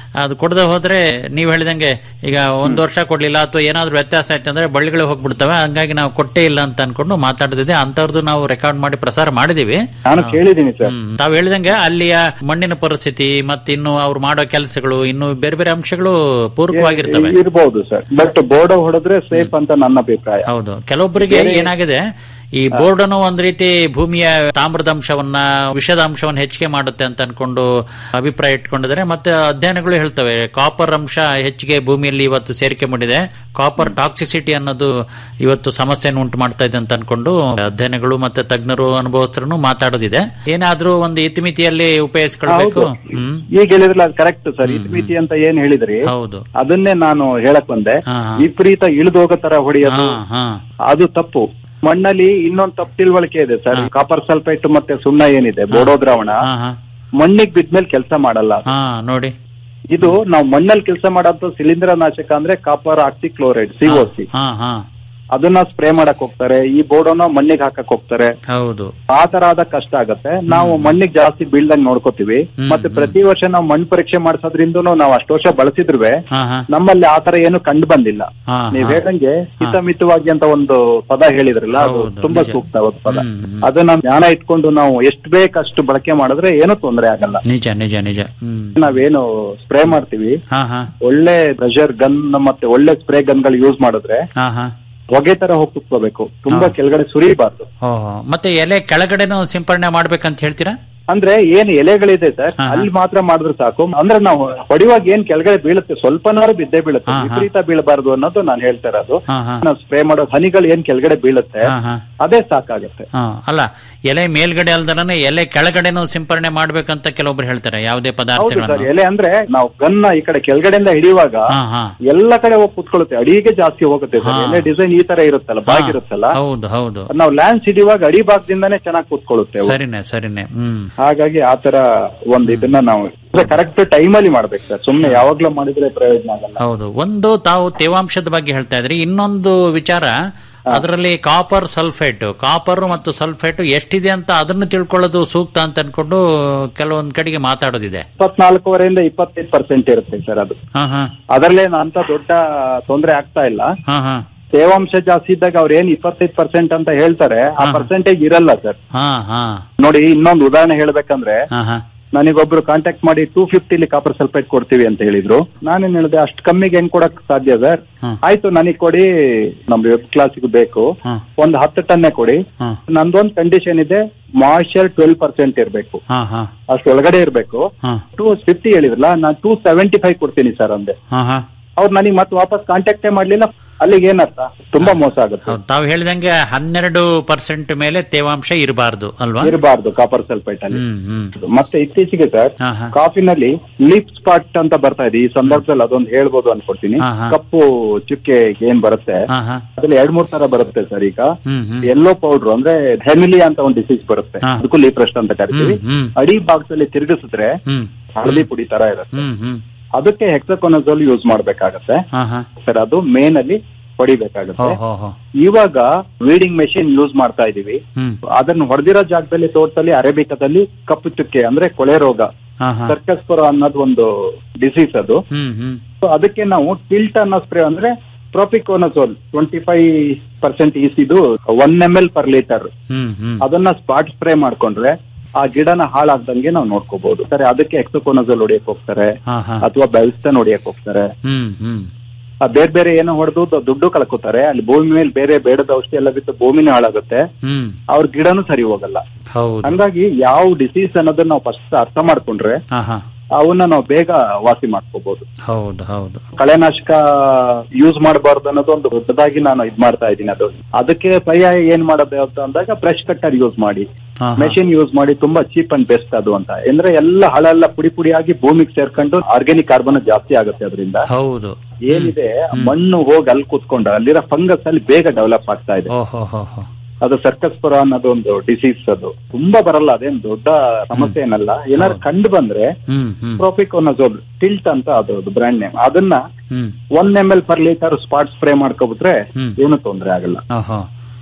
ಅದು ಕೊಡದೆ ಹೋದ್ರೆ ನೀವು ಹೇಳಿದಂಗೆ ಈಗ ಒಂದು ವರ್ಷ ಕೊಡ್ಲಿಲ್ಲ ಅಥವಾ ಏನಾದ್ರೂ ವ್ಯತ್ಯಾಸ ಆಯ್ತು ಅಂದ್ರೆ ಬಳ್ಳಿಗಳು ಹೋಗ್ಬಿಡ್ತವೆ ಹಂಗಾಗಿ ನಾವು ಕೊಟ್ಟೇ ಇಲ್ಲ ಅಂತ ಅನ್ಕೊಂಡು ಮಾತಾಡ್ತಿದ್ದೆ ಅಂತವ್ರದ್ದು ನಾವು ರೆಕಾರ್ಡ್ ಮಾಡಿ ಪ್ರಸಾರ ಮಾಡಿದೀವಿ ನಾನು ಕೇಳಿದ್ದೀನಿ ಸರ್ ಹ್ಮ್. ತಾವು ಹೇಳಿದಂಗೆ ಅಲ್ಲಿಯ ಮಣ್ಣಿನ ಪರಿಸ್ಥಿತಿ ಮತ್ತೆ ಇನ್ನು ಅವ್ರು ಮಾಡೋ ಕೆಲಸಗಳು ಇನ್ನು ಬೇರೆ ಬೇರೆ ಅಂಶಗಳು ಪೂರಕವಾಗಿರ್ತವೆ ಇರ್ಬೋದು ಸರ್ ಬಟ್ ಬೋರ್ಡ್ ಹೊಡೆದ್ರೆ ಸೇಫ್ ಅಂತ ನನ್ನ ಅಭಿಪ್ರಾಯ ಹೌದು ಕೆಲವೊಬ್ಬರಿಗೆ ಏನಾಗಿದೆ ಈ ಬೋರ್ಡ್ ಅನ್ನು ಒಂದ್ ರೀತಿ ಭೂಮಿಯ ತಾಮ್ರದ ಅಂಶವನ್ನ ವಿಷದ ಅಂಶವನ್ನ ಹೆಚ್ಚಿಗೆ ಮಾಡುತ್ತೆ ಅಂತ ಅನ್ಕೊಂಡು ಅಭಿಪ್ರಾಯ ಇಟ್ಕೊಂಡಿದ್ದಾರೆ ಮತ್ತೆ ಅಧ್ಯಯನಗಳು ಹೇಳ್ತವೆ ಕಾಪರ್ ಅಂಶ ಹೆಚ್ಚಿಗೆ ಭೂಮಿಯಲ್ಲಿ ಇವತ್ತು ಸೇರಿಕೆ ಮಾಡಿದೆ ಕಾಪರ್ ಟಾಕ್ಸಿಸಿಟಿ ಅನ್ನೋದು ಇವತ್ತು ಸಮಸ್ಯೆಯನ್ನು ಉಂಟು ಮಾಡ್ತಾ ಇದೆ ಅಂತ ಅನ್ಕೊಂಡು ಅಧ್ಯಯನಗಳು ಮತ್ತೆ ತಜ್ಞರು ಅನುಭವಸ್ಥರು ಮಾತಾಡೋದಿದೆ ಏನಾದ್ರೂ ಒಂದು ಇತಿಮಿತಿಯಲ್ಲಿ ಉಪಯೋಗಿಸ್ಕೊಳ್ಬೇಕು ಹೌದು. ಹ್ಮ್ ಈಗ ಹೇಳಿದ್ರಲ್ಲ ಅದು ಕರೆಕ್ಟ್ ಸರ್ ಮಿತಿ ಅಂತ ಏನ್ ಹೇಳಿದ್ರಿ ಹೌದು ಅದನ್ನೇ ನಾನು ಹೇಳಕ್ ಬಂದೆ ಹಾ, ಹಾ. ವಿಪರೀತ ಇಳಿದೋಗೋ ತರ ಹೊಡೆಯೋದು ಹಾ ಹಾ ಅದು ತಪ್ಪು ಮಣ್ಣಲ್ಲಿ ಇನ್ನೊಂದು ತಪ್ಪು ತಿಳುವಳಿಕೆ ಇದೆ ಸರ್ ಹಾ. ಕಾಪರ್ ಸಲ್ಫೇಟ್ ಮತ್ತೆ ಸುಣ್ಣ ಏನಿದೆ ಬೋಡೋ ದ್ರಾವಣ ಹಾ ಹಾ ಮಣ್ಣಿಗೆ ಬಿದ್ಮೇಲೆ ಕೆಲಸ ಮಾಡಲ್ಲ ಅದು. ಹಾ ನೋಡಿ ಇದು ನಾವು ಮಣ್ಣಲ್ಲಿ ಕೆಲಸ ಮಾಡೋಂಥ ಶಿಲೀಂಧ್ರ ನಾಶಕ ಅಂದ್ರೆ ಕಾಪರ್ ಆಕ್ಸಿಕ್ಲೋರೈಡ್ ಸಿಒಸಿ ಹಾ ಹಾ ಅದನ್ನ ಸ್ಪ್ರೇ ಮಾಡಕ್ ಹೋಗ್ತಾರೆ ಈ ಬೋರ್ಡನ್ನ ಮಣ್ಣಿಗೆ ಹಾಕಕ್ ಹೋಗ್ತಾರೆ ಹೌದು ಆ ತರ ಆದ ಕಷ್ಟ ಆಗತ್ತೆ ನಾವು ಮಣ್ಣಿಗೆ ಜಾಸ್ತಿ ಬೀಳ್ದಂಗ್ ನೋಡ್ಕೋತೀವಿ ಹ್ಮ್, ಮತ್ತೆ ಹ್ಮ್. ಪ್ರತಿ ವರ್ಷ ನಾವು ಮಣ್ಣು ಪರೀಕ್ಷೆ ಮಾಡ್ಸೋದ್ರಿಂದ ನಾವು ಅಷ್ಟು ವರ್ಷ ಬಳಸಿದ್ರುವೆ ಹಾ ಹಾ ನಮ್ಮಲ್ಲಿ ಆ ತರ ಏನು ಕಂಡು ಬಂದಿಲ್ಲ ಹಾ, ನೀವ್ ಹಾ. ಹೇಳ್ದಂಗೆ ಹಿತಮಿತವಾಗಿ ಅಂತ ಒಂದು ಪದ ಹೇಳಿದ್ರಲ್ಲ ಅದು ಹೌದು, ತುಂಬಾ ನಿಜ. ಸೂಕ್ತ ಒಂದು ಪದ ಹ್ಮ್, ಹ್ಮ್. ಅದನ್ನ ಜ್ಞಾನ ಇಟ್ಕೊಂಡು ನಾವು ಎಷ್ಟು ಬೇಕಷ್ಟು ಬಳಕೆ ಮಾಡಿದ್ರೆ ಏನು ತೊಂದರೆ ಆಗಲ್ಲ ನಿಜ ನಿಜ ನಿಜ ಹ್ಮ್ ನಾವೇನು ಸ್ಪ್ರೇ ಮಾಡ್ತೀವಿ ಹಾ ಹಾ ಒಳ್ಳೆ ಪ್ರೆಷರ್ ಗನ್ ಮತ್ತೆ ಒಳ್ಳೆ ಸ್ಪ್ರೇ ಗನ್ಗಳು ಯೂಸ್ ಮಾಡಿದ್ರೆ ಹಾ ಹಾ ಹೊಗೆ ತರ ಹೋಗಿ ಕುತ್ಕೋಬೇಕು ತುಂಬಾ ಹಾ. ಕೆಳಗಡೆ ಸುರಿಬಾರ್ದು ಓಹೋ ಮತ್ತೆ ಎಲೆ ಕೆಳಗಡೆನೂ ಸಿಂಪರಣೆ ಮಾಡ್ಬೇಕಂತ ಹೇಳ್ತೀರಾ ಅಂದ್ರೆ ಏನ್ ಎಲೆಗಳಿದೆ ಸರ್ ಹಾ, ಹಾ. ಅಲ್ಲಿ ಮಾತ್ರ ಮಾಡಿದ್ರೆ ಸಾಕು ಅಂದ್ರೆ ನಾವು ಹೊಡಿವಾಗ ಏನ್ ಕೆಳಗಡೆ ಬೀಳುತ್ತೆ ಸ್ವಲ್ಪನಾರು ಬಿದ್ದೇ ಬೀಳುತ್ತೆ ಹಾ, ಹಾ. ವಿಪರೀತ ಬೀಳಬಾರ್ದು ಅನ್ನೋದು ನಾನು ಹೇಳ್ತಾ ಇರೋದು ಹಾ ಹಾ ನಾವು ಸ್ಪ್ರೇ ಮಾಡೋ ಹನಿಗಳು ಏನ್ ಕೆಳಗಡೆ ಬೀಳುತ್ತೆ ಹಾ ಹಾ ಅದೇ ಸಾಕಾಗತ್ತೆ ಹಾ ಅಲ್ಲ ಎಲೆ ಮೇಲ್ಗಡೆ ಅಲ್ದನೇ ಎಲೆ ಕೆಳಗಡೆನೂ ಸಿಂಪರಣೆ ಮಾಡ್ಬೇಕಂತ ಕೆಲವೊಬ್ರು ಹೇಳ್ತಾರೆ ಯಾವುದೇ ಹೌದು ಸರ್ ಪದಾರ್ಥಗಳನ್ನು ಎಲೆ ಅಂದ್ರೆ ನಾವು ಗನ್ನ ಈ ಕಡೆ ಕೆಳಗಡೆಯಿಂದ ಹಿಡಿಯುವಾಗ ಹಾ ಹಾ ಎಲ್ಲ ಕಡೆ ಹೋಗಿ ಕುತ್ಕೊಳ್ಳುತ್ತೆ ಅಡಿಗೆ ಜಾಸ್ತಿ ಹೋಗುತ್ತೆ ಸರ್ ಹಾ. ಎಲೆ ಡಿಸೈನ್ ಈ ತರ ಇರುತ್ತಲ್ಲ ಬಾಗಿರುತ್ತಲ್ಲ ಹೌದು ಹೌದು ಅದ್ ನಾವು ಲ್ಯಾಂಡ್ಸ್ ಹಿಡಿಯುವಾಗ ಅಡಿ ಭಾಗದಿಂದಾನೇ ಚೆನ್ನಾಗಿ ಕೂತ್ಕೊಳ್ಳುತ್ತೆ ಅವು. ಸರಿನೆ ಸರಿನೆ ಹ್ಮ್ ಹಾಗಾಗಿ ಆ ತರ ಒಂದ್ ಇದನ್ನ ನಾವು ಕರೆಕ್ಟ್ ಟೈಮ್ ಅಲ್ಲಿ ಮಾಡ್ಬೇಕು ಸರ್ ಸುಮ್ನೆ ಯಾವಾಗ್ಲೂ ಮಾಡಿದ್ರೆ ಪ್ರಯೋಜನ ಆಗಲ್ಲ ಹೌದು ಒಂದು ತಾವು ತೇವಾಂಶದ ಬಗ್ಗೆ ಹೇಳ್ತಾ ಇದ್ರಿ ಇನ್ನೊಂದು ವಿಚಾರ ಅದರಲ್ಲಿ ಕಾಪರ್ ಸಲ್ಫೇಟ್ ಕಾಪರ್ ಮತ್ತು ಸಲ್ಫೇಟ್ ಎಷ್ಟಿದೆ ಅಂತ ಅದನ್ನು ತಿಳ್ಕೊಳ್ಳೋದು ಸೂಕ್ತ ಅಂತ ಅನ್ಕೊಂಡು ಕೆಲವೊಂದ್ ಕಡೆಗೆ ಮಾತಾಡೋದಿದೆ ಇಪ್ಪತ್ನಾಲ್ಕೂವರೆಯಿಂದ ಇಪ್ಪತ್ತೈದು ಪರ್ಸೆಂಟ್ ಇರುತ್ತೆ ಸರ್ ಅದು ಹಾ ಹಾ ಅದರಲ್ಲೇ ಅಂತ ದೊಡ್ಡ ತೊಂದರೆ ಆಗ್ತಾ ಇಲ್ಲ ಹಾ ಹಾ ತೇವಾಂಶ ಜಾಸ್ತಿ ಇದ್ದಾಗ ಅವ್ರು ಏನ್ ಇಪ್ಪತ್ತೈದು ಪರ್ಸೆಂಟ್ ಅಂತ ಹೇಳ್ತಾರೆ ಆ ಹಾ. ಪರ್ಸೆಂಟೇಜ್ ಇರಲ್ಲ ಸರ್ ಹಾ ಹಾ ನೋಡಿ ಇನ್ನೊಂದು ಉದಾಹರಣೆ ಹೇಳ್ಬೇಕಂದ್ರೆ ಹಾ ಹಾ ನನಗೊಬ್ರು ಕಾಂಟ್ಯಾಕ್ಟ್ ಮಾಡಿ ಟೂ ಫಿಫ್ಟಿಲಿ ಕಾಪರ್ ಸಲ್ಫೇಟ್ ಕೊಡ್ತೀವಿ ಅಂತ ಹೇಳಿದ್ರು ನಾನೇನ್ ಹೇಳಿದೆ ಅಷ್ಟು ಕಮ್ಮಿಗೆ ಹೆಂಗ್ ಕೊಡಕ್ ಸಾಧ್ಯ ಸರ್ ಹ್ಮ್. ಆಯ್ತು ನನಗ್ ಕೊಡಿ ನಮ್ ವೆಬ್ ಕ್ಲಾಸಿಗೆ ಬೇಕು ಹ್ಮ್. ಒಂದ್ ಹತ್ತು ಟನ್ನೇ ಕೊಡಿ ಹ್ಮ್. ನಂದೊಂದ್ ಕಂಡೀಷನ್ ಇದೆ ಮಾಯ್ಚರ್ ಟ್ವೆಲ್ ಪರ್ಸೆಂಟ್ ಇರ್ಬೇಕು ಹಾ ಹಾ ಅಷ್ಟು ಒಳಗಡೆ ಇರ್ಬೇಕು ಹಾ ಟೂ ಫಿಫ್ಟಿ ಹೇಳಿದ್ರಲ್ಲ ನಾನು ಟೂ ಸೆವೆಂಟಿ ಫೈವ್ ಕೊಡ್ತೀನಿ ಸರ್ ಅಂದೆ ಹಾ ಹಾ ಅವ್ರು ನನಗೆ ಮತ್ತೆ ವಾಪಸ್ ಕಾಂಟ್ಯಾಕ್ಟೇ ಮಾಡ್ಲಿಲ್ಲ ಅಲ್ಲಿಗೆ ಏನರ್ಥ ತುಂಬಾ ಮೋಸ ಆಗುತ್ತೆ ಹೌದು ತಾವು ಹೇಳಿದಂಗೆ ಹನ್ನೆರಡು ಪರ್ಸೆಂಟ್ ಮೇಲೆ ತೇವಾಂಶ ಇರಬಾರ್ದು ಅಲ್ವಾ ಇರಬಾರ್ದು ಕಾಪರ್ ಸಲ್ಫೇಟ್ ಅಲ್ಲಿ ಹ್ಮ್ ಹ್ಮ್ ಮತ್ತೆ ಇತ್ತೀಚೆಗೆ ಸರ್ ಹಾ, ಹಾ. ಕಾಫಿನಲ್ಲಿ ಲೀಪ್ ಸ್ಪಾಟ್ ಅಂತ ಬರ್ತಾ ಇದೆ ಈ ಸಂದರ್ಭದಲ್ಲಿ ಅದೊಂದು ಹೇಳ್ಬೋದು ಅನ್ಕೊಡ್ತೀನಿ ಹಾ, ಹಾ. ಕಪ್ಪು ಚುಕ್ಕೆ ಏನ್ ಬರುತ್ತೆ ಹಾ ಹಾ ಅದ್ರಲ್ಲಿ ಎರಡ್ ಮೂರ್ ತರ ಬರುತ್ತೆ ಸರ್ ಈಗ ಹ್ಮ್ ಹ್ಮ್ ಎಲ್ಲೋ ಪೌಡರ್ ಅಂದ್ರೆ ಹೆಮಿಲಿ ಅಂತ ಒಂದು ಡಿಸೀಸ್ ಬರುತ್ತೆ ಹಾ. ಅದಕ್ಕೂ ಲೀಪ್ರಸ್ಟ್ ಅಂತ ಕರಿತೀವಿ ಹ್ಮ್, ಹ್ಮ್. ಅಡಿ ಭಾಗದಲ್ಲಿ ತಿರುಗಿಸಿದ್ರೆ ಹ್ಮ್ ಹಳದಿ ಪುಡಿ ತರ ಇರುತ್ತೆ ಹ್ಮ್ ಹ್ಮ್ ಅದಕ್ಕೆ ಹೆಕ್ಸಕೊನಜೋಲ್ ಯೂಸ್ ಮಾಡ್ಬೇಕಾಗತ್ತೆ ಹಾ ಹಾ ಸರ್ ಅದು ಮೇನ್ ಅಲ್ಲಿ ಹೊಡಿಬೇಕಾಗತ್ತೆ ಹೋ ಹೋ ಹೋ ಇವಾಗ ವೀಡಿಂಗ್ ಮೆಷಿನ್ ಯೂಸ್ ಮಾಡ್ತಾ ಇದೀವಿ ಹ್ಮ್ ಅದನ್ನ ಹೊಡೆದಿರೋ ಜಾಗದಲ್ಲಿ ತೋಟದಲ್ಲಿ ಅರೇಬಿಕದಲ್ಲಿ ಕಪ್ಪು ಚುಕ್ಕೆ ಅಂದ್ರೆ ಕೊಳೆ ರೋಗ ಹಾ ಹಾ ಸರ್ಕಸ್ ಪುರ ಅನ್ನೋದು ಒಂದು ಡಿಸೀಸ್ ಅದು ಹ್ಮ್ ಹ್ಮ್ So ಅದಕ್ಕೆ ನಾವು ಟಿಲ್ಟ್ ಅನ್ನೋ ಸ್ಪ್ರೇ ಅಂದ್ರೆ ಪ್ರೊಪಿಕೋನಸೋಲ್ ಟ್ವೆಂಟಿ ಫೈವ್ ಪರ್ಸೆಂಟ್ ಈಸಿದು one M L per litre ಹ್ಮ್ ಹ್ಮ್ ಅದನ್ನ ಸ್ಪಾಟ್ ಸ್ಪ್ರೇ ಮಾಡ್ಕೊಂಡ್ರೆ ಆ ಗಿಡನ ಹಾಳಾಗ್ದಂಗೆ ನಾವು ನೋಡ್ಕೋಬಹುದು ಸರಿ ಅದಕ್ಕೆ ಎಕ್ಸೋಕೋನಜೋಲ್ ಹೊಡಿಯಕ್ ಹೋಗ್ತಾರೆ ಹಾ ಹಾ ಅಥವಾ ಬೆಲ್ಸ್ಟನ್ ಹೊಡಿಯಕ್ ಹೋಗ್ತಾರೆ ಹ್ಮ್ ಹ್ಮ್ ಆ ಬೇರೆ ಬೇರೆ ಏನೋ ಹೊಡೆದು ದುಡ್ಡು ಕಳ್ಕೊತಾರೆ ಅಲ್ಲಿ ಭೂಮಿ ಮೇಲೆ ಬೇರೆ ಬೇಡದ ಔಷಧಿ ಎಲ್ಲ ಬಿಟ್ಟು ಭೂಮಿನೇ ಹಾಳಾಗುತ್ತೆ ಹ್ಮ್ ಅವ್ರ ಗಿಡನೂ ಸರಿ ಹೋಗಲ್ಲ ಹೌದು ಹಂಗಾಗಿ ಯಾವ ಡಿಸೀಸ್ ಅನ್ನೋದನ್ನ ನಾವು ಫಸ್ಟ್ ಅರ್ಥ ಮಾಡ್ಕೊಂಡ್ರೆ ಹಾ ಹಾ ಅವನ್ನ ನಾವು ಬೇಗ ವಾಸಿ ಮಾಡ್ಕೋಬಹುದು ಹೌದು ಹೌದು ಕಳೆನಾಶಕ ಯೂಸ್ ಮಾಡಬಾರ್ದು ಅನ್ನೋದು ಒಂದು ದೊಡ್ಡದಾಗಿ ನಾನು ಇದ್ ಮಾಡ್ತಾ ಇದ್ದೀನಿ ಅದು ಅದಕ್ಕೆ ಪರ್ಯಾಯ ಏನ್ ಮಾಡೋದು ಅಂತ ಅಂದಾಗ ಬ್ರಷ್ ಕಟ್ಟರ್ ಯೂಸ್ ಮಾಡಿ ಹಾ ಹಾ ಮೆಷಿನ್ ಯೂಸ್ ಮಾಡಿ ತುಂಬಾ ಚೀಪ್ ಅಂಡ್ ಬೆಸ್ಟ್ ಅದು ಅಂತ ಅಂದ್ರೆ ಎಲ್ಲ ಹಳೆಲ್ಲ ಪುಡಿ ಪುಡಿಯಾಗಿ ಭೂಮಿಗೆ ಸೇರ್ಕೊಂಡು ಆರ್ಗ್ಯಾನಿಕ್ ಕಾರ್ಬನ್ ಜಾಸ್ತಿ ಆಗುತ್ತೆ ಅದರಿಂದ ಹೌದು ಏನಿದೆ ಮಣ್ಣು ಹೋಗಿ ಅಲ್ಲಿ ಕೂತ್ಕೊಂಡು ಅಲ್ಲಿರೋ ಫಂಗಸ್ ಅಲ್ಲಿ ಬೇಗ ಡೆವಲಪ್ ಆಗ್ತಾ ಇದೆ ಓ ಹೋ ಹೋ ಹೋ ಅದು ಸರ್ಕಸ್ ಪುರ ಅನ್ನೋದು ಒಂದು ಡಿಸೀಸ್ ಅದು ತುಂಬಾ ಬರಲ್ಲ ಅದೇನ್ ದೊಡ್ಡ ಸಮಸ್ಯೆ ಏನಲ್ಲ ಏನಾದ್ರು ಕಂಡು ಬಂದ್ರೆ ಹ್ಮ್ ಹ್ಮ್ ಪ್ರೋಪಿಕೋನಜೋಲ್ ಟಿಲ್ಟ್ ಅಂತ ಅದು ಬ್ರ್ಯಾಂಡ್ ನೇಮ್ ಅದನ್ನ ಹ್ಮ್ one M L per litre spot spray ಮಾಡ್ಕೊಬಿಟ್ರೆ ಹ್ಮ್. ಏನು ತೊಂದರೆ ಆಗಲ್ಲ ಓಹೋ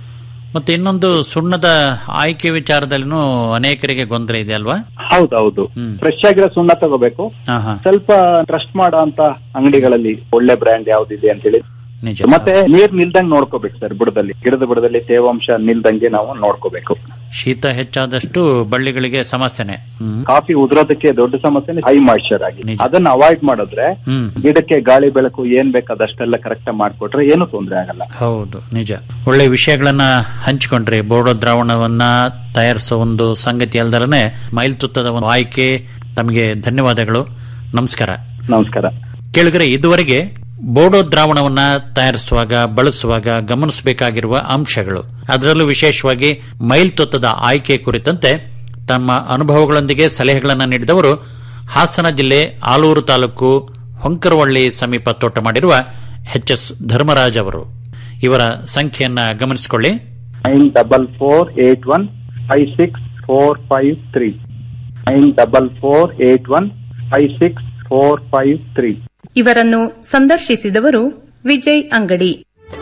ಮತ್ತೆ ಇನ್ನೊಂದು ಸುಣ್ಣದ ಆಯ್ಕೆ ವಿಚಾರದಲ್ಲಿನೂ ಅನೇಕರಿಗೆ ಗೊಂದಲ ಇದೆ ಅಲ್ವಾ ಹೌದೌದು ಹ್ಮ್. ಫ್ರೆಶ್ ಆಗಿರೋ ಸುಣ್ಣ ತಗೋಬೇಕು ಹಾ ಹಾ ಸ್ವಲ್ಪ ಟ್ರಸ್ಟ್ ಮಾಡೋ ಅಂತ ಅಂಗಡಿಗಳಲ್ಲಿ ಒಳ್ಳೆ ಬ್ರ್ಯಾಂಡ್ ಯಾವ್ದಿದೆ ಅಂತೇಳಿ ನಿಜ ಮತ್ತೆ ನೀರ್ ನಿಲ್ದಂಗ್ ನೋಡ್ಕೋಬೇಕು ಸರ್ ಬುಡದಲ್ಲಿ ಗಿಡದ ಬುಡದಲ್ಲಿ ತೇವಾಂಶ ನಿಲ್ದಂಗೆ ನಾವು ನೋಡ್ಕೋಬೇಕು ಶೀತ ಹೆಚ್ಚಾದಷ್ಟು ಬಳ್ಳಿಗಳಿಗೆ ಸಮಸ್ಯೆನೆ ಹ್ಮ್ ಕಾಫಿ ಉದುರೋದಕ್ಕೆ ದೊಡ್ಡ ಸಮಸ್ಯೆ ಹೈ ಮಾಯಿಶ್ಚರ್ ಆಗಿ ನಿಜ. ಅದನ್ನ ಅವಾಯ್ಡ್ ಮಾಡಿದ್ರೆ ಹ್ಮ್ ಗಿಡಕ್ಕೆ ಗಾಳಿ ಬೆಳಕು ಏನ್ ಬೇಕು ಅದಷ್ಟೆಲ್ಲ ಕರೆಕ್ಟ್ ಮಾಡ್ಕೊಟ್ರೆ ಏನು ತೊಂದರೆ ಆಗಲ್ಲ ಹೌದು ನಿಜ ಒಳ್ಳೆ ವಿಷಯಗಳನ್ನ ಹಂಚಿಕೊಂಡ್ರಿ ಬೋಡೋ ದ್ರಾವಣವನ್ನ ತಯಾರಿಸುವ ಒಂದು ಸಂಗತಿ ಅಲ್ದರನೆ ಮೈಲ್ ತುತ್ತದ ಒಂದು ಆಯ್ಕೆ ತಮಗೆ ಧನ್ಯವಾದಗಳು ನಮಸ್ಕಾರ ನಮಸ್ಕಾರ ಕೇಳಿದ್ರೆ ಇದುವರೆಗೆ ಬೋಡೋ ದ್ರಾವಣವನ್ನ ತಯಾರಿಸುವಾಗ ಬಳಸುವಾಗ ಗಮನಿಸಬೇಕಾಗಿರುವ ಅಂಶಗಳು ಅದರಲ್ಲೂ ವಿಶೇಷವಾಗಿ ಮೈಲ್ ತುತ್ತದ ಆಯ್ಕೆ ಕುರಿತಂತೆ ತಮ್ಮ ಅನುಭವಗಳೊಂದಿಗೆ ಸಲಹೆಗಳನ್ನು ನೀಡಿದವರು ಹಾಸನ ಜಿಲ್ಲೆ ಆಲೂರು ತಾಲೂಕು ಹೊಂಕರವಳ್ಳಿ ಸಮೀಪ ತೋಟ ಮಾಡಿರುವ ಎಚ್ ಎಸ್ ಧರ್ಮರಾಜ್ ಅವರು ಇವರ ಸಂಖ್ಯೆಯನ್ನ ಗಮನಿಸಿಕೊಳ್ಳಿ nine double four eight one five six four five three nine double four eight one five six four five three ಇವರನ್ನು ಸಂದರ್ಶಿಸಿದವರು ವಿಜಯ್ ಅಂಗಡಿ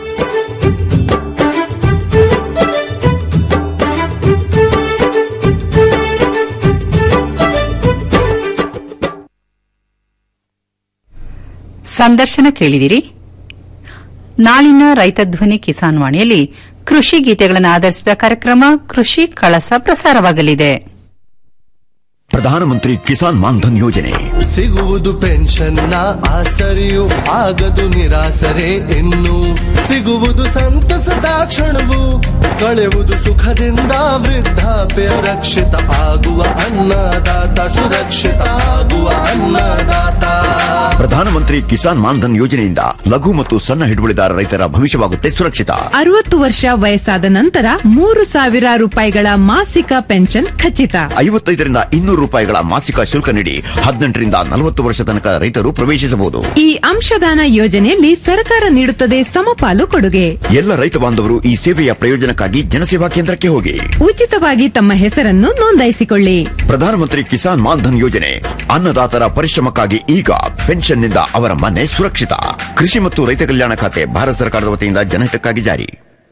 ಸಂದರ್ಶನ ಕೇಳಿದಿರಿ ನಾಳಿನ ರೈತ ಧ್ವನಿ ಕಿಸಾನ್ ವಾಣಿಯಲ್ಲಿ ಕೃಷಿ ಗೀತೆಗಳನ್ನು ಆಧರಿಸಿದ ಕಾರ್ಯಕ್ರಮ ಕೃಷಿ ಕಳಸ ಪ್ರಸಾರವಾಗಲಿದೆ ಪ್ರಧಾನಮಂತ್ರಿ ಕಿಸಾನ್ ಮಾನ್ಧನ್ ಯೋಜನೆ ಸಿಗುವುದು ಪೆನ್ಷನ್ನ ಆಸರೆಯು ಆಗದು ನಿರಾಸರೆ ಇನ್ನು ಸಿಗುವುದು ಸಂತಸದ ಕ್ಷಣವು ಕಳೆಯುವುದು ಸುಖದಿಂದ ವೃದ್ಧಾಪ್ಯ ರಕ್ಷಿತ ಆಗುವ ಅನ್ನದಾತ ಸುರಕ್ಷಿತ ಆಗುವ ಅನ್ನದಾತ ಪ್ರಧಾನಮಂತ್ರಿ ಕಿಸಾನ್ ಮಾನ್ಧನ್ ಯೋಜನೆಯಿಂದ ಲಘು ಮತ್ತು ಸಣ್ಣ ಹಿಡುವಳಿದಾರ ರೈತರ ಭವಿಷ್ಯವಾಗುತ್ತೆ ಸುರಕ್ಷಿತ ಅರವತ್ತು ವರ್ಷ ವಯಸ್ಸಾದ ನಂತರ ಮೂರು ಸಾವಿರ ರೂಪಾಯಿಗಳ ಮಾಸಿಕ ಪೆನ್ಷನ್ ಖಚಿತ ಐವತ್ತೈದರಿಂದ ಇನ್ನೂರು ರೂಪಾಯಿಗಳ ಮಾಸಿಕ ಶುಲ್ಕ ನೀಡಿ ಹದಿನೆಂಟರಿಂದ ನಲವತ್ತು ವರ್ಷ ತನಕ ರೈತರು ಪ್ರವೇಶಿಸಬಹುದು ಈ ಅಂಶದಾನ ಯೋಜನೆಯಲ್ಲಿ ಸರ್ಕಾರ ನೀಡುತ್ತದೆ ಸಮಪಾಲು ಕೊಡುಗೆ ಎಲ್ಲ ರೈತ ಬಾಂಧವರು ಈ ಸೇವೆಯ ಪ್ರಯೋಜನಕ್ಕಾಗಿ ಜನಸೇವಾ ಕೇಂದ್ರಕ್ಕೆ ಹೋಗಿ ಉಚಿತವಾಗಿ ತಮ್ಮ ಹೆಸರನ್ನು ನೋಂದಾಯಿಸಿಕೊಳ್ಳಿ ಪ್ರಧಾನಮಂತ್ರಿ ಕಿಸಾನ್ ಮಾನ್ಧನ್ ಯೋಜನೆ ಅನ್ನದಾತರ ಪರಿಶ್ರಮಕ್ಕಾಗಿ ಈಗ ಪೆನ್ಷನ್ನಿಂದ ಅವರ ಮನೆ ಸುರಕ್ಷಿತ ಕೃಷಿ ಮತ್ತು ರೈತ ಕಲ್ಯಾಣ ಖಾತೆ ಭಾರತ ಸರ್ಕಾರದ ವತಿಯಿಂದ ಜನಹಿತಕ್ಕಾಗಿ ಜಾರಿ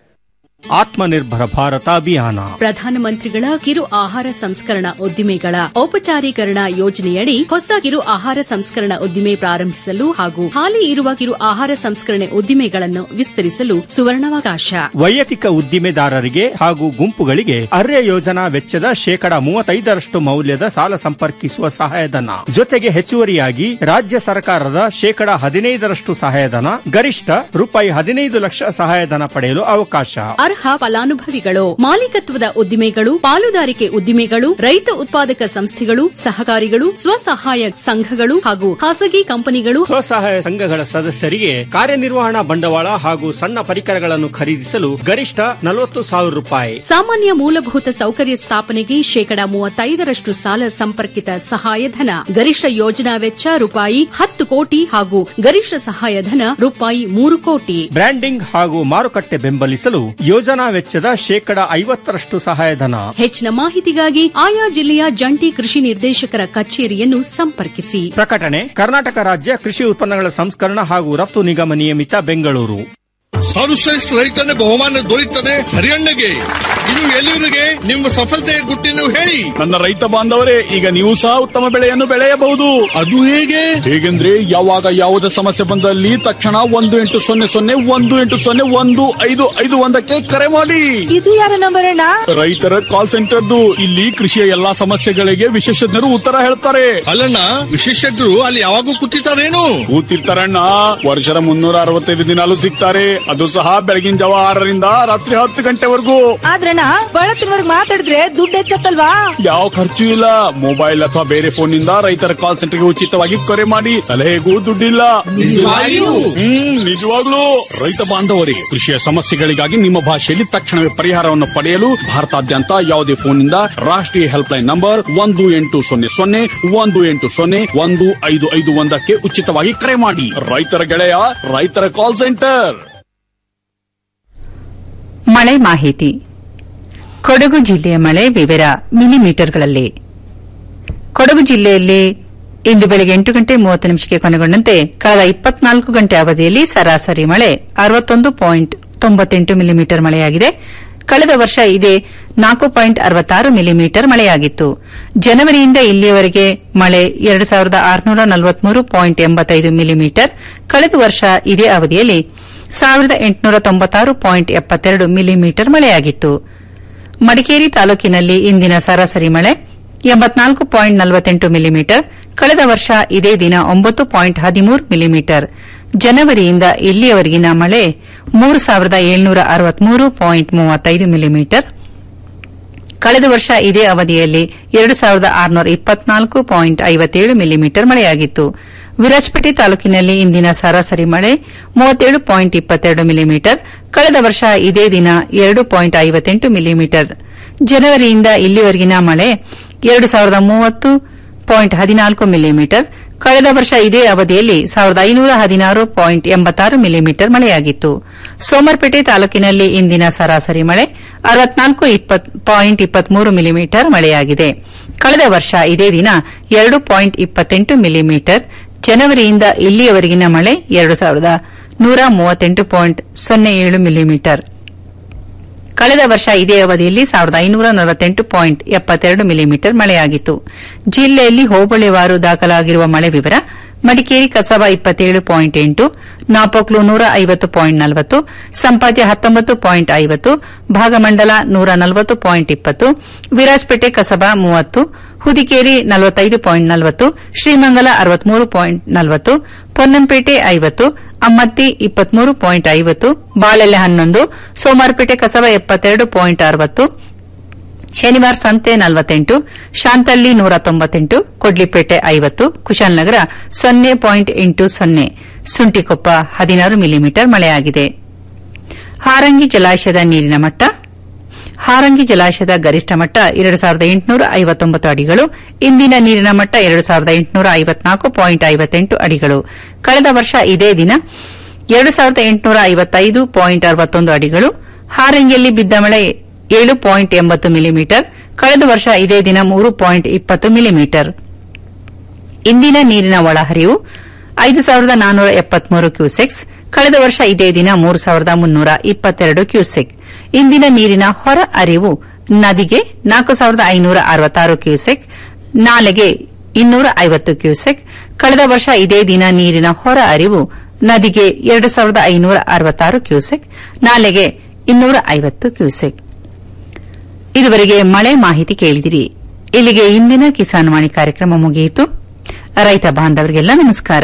ಆತ್ಮನಿರ್ಭರ ಭಾರತ ಅಭಿಯಾನ ಪ್ರಧಾನಮಂತ್ರಿಗಳ ಕಿರು ಆಹಾರ ಸಂಸ್ಕರಣಾ ಉದ್ದಿಮೆಗಳ ಔಪಚಾರೀಕರಣ ಯೋಜನೆಯಡಿ ಹೊಸ ಕಿರು ಆಹಾರ ಸಂಸ್ಕರಣಾ ಉದ್ದಿಮೆ ಪ್ರಾರಂಭಿಸಲು ಹಾಗೂ ಹಾಲಿ ಇರುವ ಕಿರು ಆಹಾರ ಸಂಸ್ಕರಣೆ ಉದ್ದಿಮೆಗಳನ್ನು ವಿಸ್ತರಿಸಲು ಸುವರ್ಣಾವಕಾಶ ವೈಯಕ್ತಿಕ ಉದ್ದಿಮೆದಾರರಿಗೆ ಹಾಗೂ ಗುಂಪುಗಳಿಗೆ ಅರ್ಯ ಯೋಜನಾ ವೆಚ್ಚದ ಶೇಕಡ ಮೂವತ್ತೈದರಷ್ಟು ಮೌಲ್ಯದ ಸಾಲ ಸಂಪರ್ಕಿಸುವ ಸಹಾಯಧನ ಜೊತೆಗೆ ಹೆಚ್ಚುವರಿಯಾಗಿ ರಾಜ್ಯ ಸರ್ಕಾರದ ಶೇಕಡ ಹದಿನೈದರಷ್ಟು ಸಹಾಯಧನ ಗರಿಷ್ಠ ರೂಪಾಯಿ ಹದಿನೈದು ಲಕ್ಷ ಸಹಾಯಧನ ಪಡೆಯಲು ಅವಕಾಶ ಅರ್ಹ ಫಲಾನುಭವಿಗಳು ಮಾಲೀಕತ್ವದ ಉದ್ದಿಮೆಗಳು ಪಾಲುದಾರಿಕೆ ಉದ್ದಿಮೆಗಳು ರೈತ ಉತ್ಪಾದಕ ಸಂಸ್ಥೆಗಳು ಸಹಕಾರಿಗಳು ಸ್ವಸಹಾಯ ಸಂಘಗಳು ಹಾಗೂ ಖಾಸಗಿ ಕಂಪನಿಗಳು ಸ್ವಸಹಾಯ ಸಂಘಗಳ ಸದಸ್ಯರಿಗೆ ಕಾರ್ಯನಿರ್ವಹಣಾ ಬಂಡವಾಳ ಹಾಗೂ ಸಣ್ಣ ಪರಿಕರಗಳನ್ನು ಖರೀದಿಸಲು ಗರಿಷ್ಠ ನಲವತ್ತು ಸಾವಿರ ರೂಪಾಯಿ ಸಾಮಾನ್ಯ ಮೂಲಭೂತ ಸೌಕರ್ಯ ಸ್ಥಾಪನೆಗೆ ಶೇಕಡ ಮೂವತ್ತೈದರಷ್ಟು ಸಾಲ ಸಂಪರ್ಕಿತ ಸಹಾಯಧನ ಗರಿಷ್ಠ ಯೋಜನಾ ವೆಚ್ಚ ರೂಪಾಯಿ ಹತ್ತು ಕೋಟಿ ಹಾಗೂ ಗರಿಷ್ಠ ಸಹಾಯಧನ ರೂಪಾಯಿ ಮೂರು ಕೋಟಿ ಬ್ರ್ಯಾಂಡಿಂಗ್ ಹಾಗೂ ಮಾರುಕಟ್ಟೆ ಬೆಂಬಲಿಸಲು ಯೋಜನಾ ವೆಚ್ಚದ ಶೇಕಡ ಐವತ್ತರಷ್ಟು ಸಹಾಯಧನ ಹೆಚ್ಚಿನ ಮಾಹಿತಿಗಾಗಿ ಆಯಾ ಜಿಲ್ಲೆಯ ಜಂಟಿ ಕೃಷಿ ನಿರ್ದೇಶಕರ ಕಚೇರಿಯನ್ನು ಸಂಪರ್ಕಿಸಿ ಪ್ರಕಟಣೆ ಕರ್ನಾಟಕ ರಾಜ್ಯ ಕೃಷಿ ಉತ್ಪನ್ನಗಳ ಸಂಸ್ಕರಣ ಹಾಗೂ ರಫ್ತು ನಿಗಮ ನಿಯಮಿತ ಬೆಂಗಳೂರು ಸರ್ವಶ್ರೇಷ್ಠ ರೈತನ ಬಹುಮಾನ ದೊರೆಯುತ್ತದೆ ಹರಿಯಣ್ಣಗೆ ಇದು ಎಲ್ಲಿವರಿಗೆ ನಿಮ್ಮ ಸಫಲತೆಯ ಗುಟ್ಟಿನ ಹೇಳಿ ನನ್ನ ರೈತ ಬಾಂಧವರೇ ಈಗ ನೀವು ಸಹ ಉತ್ತಮ ಬೆಳೆಯನ್ನು ಬೆಳೆಯಬಹುದು ಅದು ಹೇಗೆ ಹೇಗೆಂದ್ರೆ ಯಾವಾಗ ಯಾವುದೇ ಸಮಸ್ಯೆ ಬಂದಲ್ಲಿ ತಕ್ಷಣ ಒಂದು ಎಂಟು ಸೊನ್ನೆ ಸೊನ್ನೆ ಒಂದು ಎಂಟು ಸೊನ್ನೆ ಒಂದು ಐದು ಐದು ಒಂದಕ್ಕೆ ಕರೆ ಮಾಡಿ ಇದು ಯಾರ ನಂಬರ್ ಅಣ್ಣ ರೈತರ ಕಾಲ್ ಸೆಂಟರ್ದು ಇಲ್ಲಿ ಕೃಷಿಯ ಎಲ್ಲಾ ಸಮಸ್ಯೆಗಳಿಗೆ ವಿಶೇಷಜ್ಞರು ಉತ್ತರ ಹೇಳ್ತಾರೆ ಅಲ್ಲಣ್ಣ ವಿಶೇಷಜ್ಞರು ಅಲ್ಲಿ ಯಾವಾಗೂ ಕೂತಿರ್ತಾರೇನು ಕೂತಿರ್ತಾರಣ್ಣ ವರ್ಷದ ಮುನ್ನೂರ ಅರವತ್ತೈದು ದಿನಾಲು ಸಿಗ್ತಾರೆ ಅದು ಸಹ ಬೆಳಗಿನ ಜಾವ ಆರರಿಂದ ರಾತ್ರಿ ಹತ್ತು ಗಂಟೆವರೆಗೂ ಆದ್ರಣ್ಣ ಬಳತ್ತಿನವರ್ಗ್ ಮಾತಾಡಿದ್ರೆ ದುಡ್ಡು ಹೆಚ್ಚತ್ತಲ್ವಾ ಯಾವ ಖರ್ಚು ಇಲ್ಲ ಮೊಬೈಲ್ ಅಥವಾ ಬೇರೆ ಫೋನ್ ನಿಂದ ರೈತರ ಕಾಲ್ ಸೆಂಟರ್ಗೆ ಉಚಿತವಾಗಿ ಕರೆ ಮಾಡಿ ಸಲಹೆಗೂ ದುಡ್ಡಿಲ್ಲ ನಿಜವಾಗಿಯೂ? ಹ್ಮ್ ನಿಜವಾಗ್ಲೂ ರೈತ ಬಾಂಧವರಿಗೆ ಕೃಷಿಯ ಸಮಸ್ಯೆಗಳಿಗಾಗಿ ನಿಮ್ಮ ಭಾಷೆಯಲ್ಲಿ ತಕ್ಷಣವೇ ಪರಿಹಾರವನ್ನು ಪಡೆಯಲು ಭಾರತಾದ್ಯಂತ ಯಾವುದೇ ಫೋನ್ ನಿಂದ ರಾಷ್ಟ್ರೀಯ ಹೆಲ್ಪ್ ಲೈನ್ ನಂಬರ್ ಒಂದು ಎಂಟು ಸೊನ್ನೆ ಸೊನ್ನೆ ಒಂದು ಎಂಟು ಸೊನ್ನೆ ಒಂದು ಐದು ಐದು ಒಂದಕ್ಕೆ ಉಚಿತವಾಗಿ ಕರೆ ಮಾಡಿ ರೈತರ ಗೆಳೆಯ ರೈತರ ಕಾಲ್ ಸೆಂಟರ್ ಮಳೆ ಮಾಹಿತಿ ಕೊಡಗು ಜಿಲ್ಲೆಯ ಮಳೆ ವಿವರ ಮಿಲಿಮೀಟರ್ಗಳಲ್ಲಿ ಕೊಡಗು ಜಿಲ್ಲೆಯಲ್ಲಿ ಇಂದು ಬೆಳಗ್ಗೆ ಎಂಟು ಗಂಟೆ ಮೂವತ್ತು ನಿಮಿಷಕ್ಕೆ ಕೊನೆಗೊಂಡಂತೆ ಕಳೆದ ಇಪ್ಪತ್ನಾಲ್ಕು ಗಂಟೆ ಅವಧಿಯಲ್ಲಿ ಸರಾಸರಿ ಮಳೆ ಅರವತ್ತೊಂದು ಪಾಯಿಂಟ್ ತೊಂಬತ್ತೆಂಟು ಮಿಲಿಮೀಟರ್ ಮಳೆಯಾಗಿದೆ ಕಳೆದ ವರ್ಷ ಇದೇ ನಾಲ್ಕು ಪಾಯಿಂಟ್ ಅರವತ್ತಾರು ಮಿಲಿಮೀಟರ್ ಮಳೆಯಾಗಿತ್ತು ಜನವರಿಯಿಂದ ಇಲ್ಲಿಯವರೆಗೆ ಮಳೆ ಎರಡು ಸಾವಿರದ ಆರುನೂರ ನಲವತ್ಮೂರು ಪಾಯಿಂಟ್ ಎಂಬತ್ತೈದು ಮಿಲಿಮೀಟರ್ ಕಳೆದ ವರ್ಷ ಇದೇ ಅವಧಿಯಲ್ಲಿ ಸಾವಿರದ ಎಂಟುನೂರ ತೊಂಬತ್ತಾರು ಪಾಯಿಂಟ್ ಎಪ್ಪತ್ತೆರಡು ಮಿಲಿಮೀಟರ್ ಮಳೆಯಾಗಿತ್ತು ಮಡಿಕೇರಿ ತಾಲೂಕಿನಲ್ಲಿ ಇಂದಿನ ಸರಾಸರಿ ಮಳೆ ಎಂಬತ್ನಾಲ್ಕು ಪಾಯಿಂಟ್ ನಲವತ್ತೆಂಟು ಮಿಲಿಮೀಟರ್ ಕಳೆದ ವರ್ಷ ಇದೇ ದಿನ ಒಂಬತ್ತು ಪಾಯಿಂಟ್ ಹದಿಮೂರು ಮಿಲಿಮೀಟರ್ ಜನವರಿಯಿಂದ ಇಲ್ಲಿಯವರೆಗಿನ ಮಳೆ ಮೂರು ಸಾವಿರದ ಏಳ್ನೂರ ಅರವತ್ಮೂರು ಪಾಯಿಂಟ್ ಮೂವತ್ತೈದು ಮಿಲಿಮೀಟರ್ ಕಳೆದ ವರ್ಷ ಇದೇ ಅವಧಿಯಲ್ಲಿ ಎರಡು ಸಾವಿರದ ಆರುನೂರ ಇಪ್ಪತ್ನಾಲ್ಕು ಪಾಯಿಂಟ್ ಐವತ್ತೇಳು ಮಿಲಿಮೀಟರ್ ಮಳೆಯಾಗಿತ್ತು ವಿರಾಜಪೇಟೆ ತಾಲೂಕಿನಲ್ಲಿ ಇಂದಿನ ಸರಾಸರಿ ಮಳೆ ಮೂವತ್ತೇಳು ಪಾಯಿಂಟ್ ಇಪ್ಪತ್ತೆರಡು ಮಿಲಿಮೀಟರ್ ಕಳೆದ ವರ್ಷ ಇದೇ ದಿನ ಎರಡು ಪಾಯಿಂಟ್ ಐವತ್ತೆಂಟು ಮಿಲಿಮೀಟರ್ ಜನವರಿಯಿಂದ ಇಲ್ಲಿವರೆಗಿನ ಮಳೆ ಎರಡು ಸಾವಿರದ ಮೂವತ್ತು ಪಾಯಿಂಟ್ ಹದಿನಾಲ್ಕು ಮಿಲಿಮೀಟರ್ ಕಳೆದ ವರ್ಷ ಇದೇ ಅವಧಿಯಲ್ಲಿ ಸಾವಿರದ ಐನೂರ ಹದಿನಾರು ಪಾಯಿಂಟ್ ಎಂಬತ್ತಾರು ಮಿಲಿಮೀಟರ್ ಮಳೆಯಾಗಿತ್ತು ಸೋಮರ್ಪೇಟೆ ತಾಲೂಕಿನಲ್ಲಿ ಇಂದಿನ ಸರಾಸರಿ ಮಳೆ ಅರವತ್ನಾಲ್ಕು ಪಾಯಿಂಟ್ ಇಪ್ಪತ್ಮೂರು ಮಿಲಿಮೀಟರ್ ಮಳೆಯಾಗಿದೆ ಕಳೆದ ವರ್ಷ ಇದೇ ದಿನ ಎರಡು ಪಾಯಿಂಟ್ ಇಪ್ಪತ್ತೆಂಟು ಮಿಲಿಮೀಟರ್ ಜನವರಿಯಿಂದ ಇಲ್ಲಿಯವರೆಗಿನ ಮಳೆ ಎರಡು ಸಾವಿರದ ನೂರ ಮೂವತ್ತೆಂಟು ಪಾಯಿಂಟ್ ಸೊನ್ನೆ ಏಳು ಮಿಲಿಮೀಟರ್ ಕಳೆದ ವರ್ಷ ಇದೇ ಅವಧಿಯಲ್ಲಿ ಸಾವಿರದ ಐನೂರ ನಲವತ್ತೆಂಟು ಪಾಯಿಂಟ್ ಎಪ್ಪತ್ತೆರಡು ಮಿಲಿಮೀಟರ್ ಮಳೆಯಾಗಿತ್ತು ಜಿಲ್ಲೆಯಲ್ಲಿ ಹೋಬಳಿವಾರು ದಾಖಲಾಗಿರುವ ಮಳೆ ವಿವರ ಮಡಿಕೇರಿ ಕಸಬಾ ಇಪ್ಪತ್ತೇಳು ಪಾಯಿಂಟ್ ಎಂಟು ನಾಪೋಕ್ಲು ನೂರ ಐವತ್ತು ಪಾಯಿಂಟ್ ನಲವತ್ತು ಸಂಪಾಜೆ ಹತ್ತೊಂಬತ್ತು ಪಾಯಿಂಟ್ ಐವತ್ತು ಭಾಗಮಂಡಲ ನೂರ ನಲವತ್ತು ಪಾಯಿಂಟ್ ಇಪ್ಪತ್ತು ವಿರಾಜಪೇಟೆ ಕಸಬಾ ಮೂವತ್ತು ಹುದಿಕೇರಿ ನಲವತ್ತೈದು ಪಾಯಿಂಟ್ ನಲವತ್ತು ಶ್ರೀಮಂಗಲ ಅರವತ್ಮೂರು ಪಾಯಿಂಟ್ ನಲವತ್ತು ಪೊನ್ನಂಪೇಟೆ ಐವತ್ತು ಅಮ್ಮತ್ತಿ ಇಪ್ಪತ್ಮೂರು ಪಾಯಿಂಟ್ ಐವತ್ತು ಬಾಳೆಲೆ ಹನ್ನೊಂದು ಸೋಮಾರಪೇಟೆ ಕಸಬಾ ಎಪ್ಪತ್ತೆರಡು ಪಾಯಿಂಟ್ ಅರವತ್ತು ಶನಿವಾರ ಸಂತೆ ನಲವತ್ತೆಂಟು ಶಾಂತಳ್ಳಿ ನೂರ ತೊಂಬತ್ತೆಂಟು ಕೊಡ್ಲಿಪೇಟೆ ಐವತ್ತು ಕುಶಾಲನಗರ ಸೊನ್ನೆ ಪಾಯಿಂಟ್ ಎಂಟು ಸೊನ್ನೆ ಸುಂಟಿಕೊಪ್ಪ ಹದಿನಾರು ಮಿಲಿಮೀಟರ್ ಮಳೆಯಾಗಿದೆ ಹಾರಂಗಿ ಜಲಾಶಯದ ನೀರಿನ ಮಟ್ಟ ಹಾರಂಗಿ ಜಲಾಶಯದ ಗರಿಷ್ಠ ಮಟ್ಟ ಎರಡು ಸಾವಿರದ ಎಂಟುನೂರ ಐವತ್ತೊಂಬತ್ತು ಅಡಿಗಳು ಇಂದಿನ ನೀರಿನ ಮಟ್ಟ ಎರಡು ಸಾವಿರದ ಎಂಟುನೂರ ಐವತ್ನಾಲ್ಕು ಪಾಯಿಂಟ್ ಐವತ್ತೆಂಟು ಅಡಿಗಳು ಕಳೆದ ವರ್ಷ ಇದೇ ದಿನ ಎರಡು ಸಾವಿರದ ಎಂಟುನೂರ ಐವತ್ತೈದು ಪಾಯಿಂಟ್ ಅರವತ್ತೊಂದು ಅಡಿಗಳು ಹಾರಂಗಿಯಲ್ಲಿ ಬಿದ್ದ ಮಳೆ ಏಳು ಪಾಯಿಂಟ್ ಎಂಬತ್ತು ಮಿಲಿಮೀಟರ್ ಕಳೆದ ವರ್ಷ ಇದೇ ದಿನ ಮೂರು ಪಾಯಿಂಟ್ ಇಪ್ಪತ್ತು ಮಿಲಿಮೀಟರ್ ಇಂದಿನ ನೀರಿನ ಒಳಹರಿವು ಐದು ಸಾವಿರದ ನಾನ್ನೂರ ಎಪ್ಪತ್ಮೂರು ಕ್ಯೂಸೆಕ್ಸ್ ಕಳೆದ ವರ್ಷ ಇದೇ ದಿನ ಮೂರು ಸಾವಿರದ ಮುನ್ನೂರ ಇಪ್ಪತ್ತೆರಡು ಕ್ಯೂಸೆಕ್ ಇಂದಿನ ನೀರಿನ ಹೊರ ಅರಿವು ನದಿಗೆ ನಾಲ್ಕು ಸಾವಿರದ ಐನೂರ ಅರವತ್ತಾರು ಕ್ಯೂಸೆಕ್ ನಾಲೆಗೆ ಇನ್ನೂರ ಐವತ್ತು ಕ್ಯೂಸೆಕ್ ಕಳೆದ ವರ್ಷ ಇದೇ ದಿನ ನೀರಿನ ಹೊರ ಅರಿವು ನದಿಗೆ ಎರಡು ಸಾವಿರದ ಐನೂರ ಅರವತ್ತಾರು ಕ್ಯೂಸೆಕ್ ನಾಲೆಗೆ ಇನ್ನೂರ ಐವತ್ತು ಕ್ಯೂಸೆಕ್ ಇದುವರೆಗೆ ಮಳೆ ಮಾಹಿತಿ ಕೇಳಿದಿರಿ ಇಲ್ಲಿಗೆ ಇಂದಿನ ಕಿಸಾನ್ ವಾಣಿ ಕಾರ್ಯಕ್ರಮ ಮುಗಿಯಿತು ರೈತ ಬಾಂಧವರಿಗೆಲ್ಲ ನಮಸ್ಕಾರ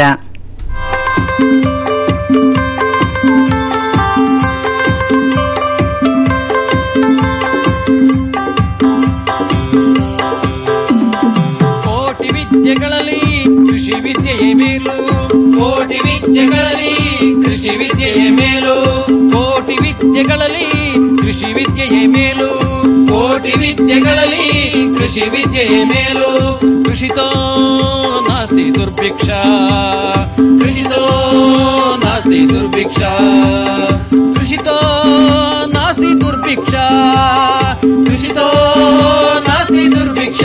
ಕೋಟಿ ವಿದ್ಯೆಗಳಲ್ಲಿ ಕೃಷಿ ವಿದ್ಯೆಯೇ ಮೇಲು ಕೋಟಿ ವಿದ್ಯೆಗಳಲ್ಲಿ ಕೃಷಿ ವಿದ್ಯೆಯೇ ಮೇಲು ಕೋಟಿ ವಿದ್ಯೆಗಳಲ್ಲಿ ಕೃಷಿ ವಿದ್ಯೆಯೇ ಮೇಲು ಕೋಟಿ ವಿದ್ಯೆಗಳಲ್ಲಿ ಕೃಷಿ ವಿದ್ಯೆಯೇ ಮೇಲು ಕೃಷಿತೋ ನಾಸ್ತಿ ದುರ್ಭಿಕ್ಷ ಕೃಷಿತೋ ನಾಸ್ತಿ ದುರ್ಭಿಕ್ಷ ಕೃಷಿತೋ ನಾಸ್ತಿ ದುರ್ಭಿಕ್ಷ ಕೃಷಿತೋ ನಾಸ್ತಿ ದುರ್ಭಿಕ್ಷ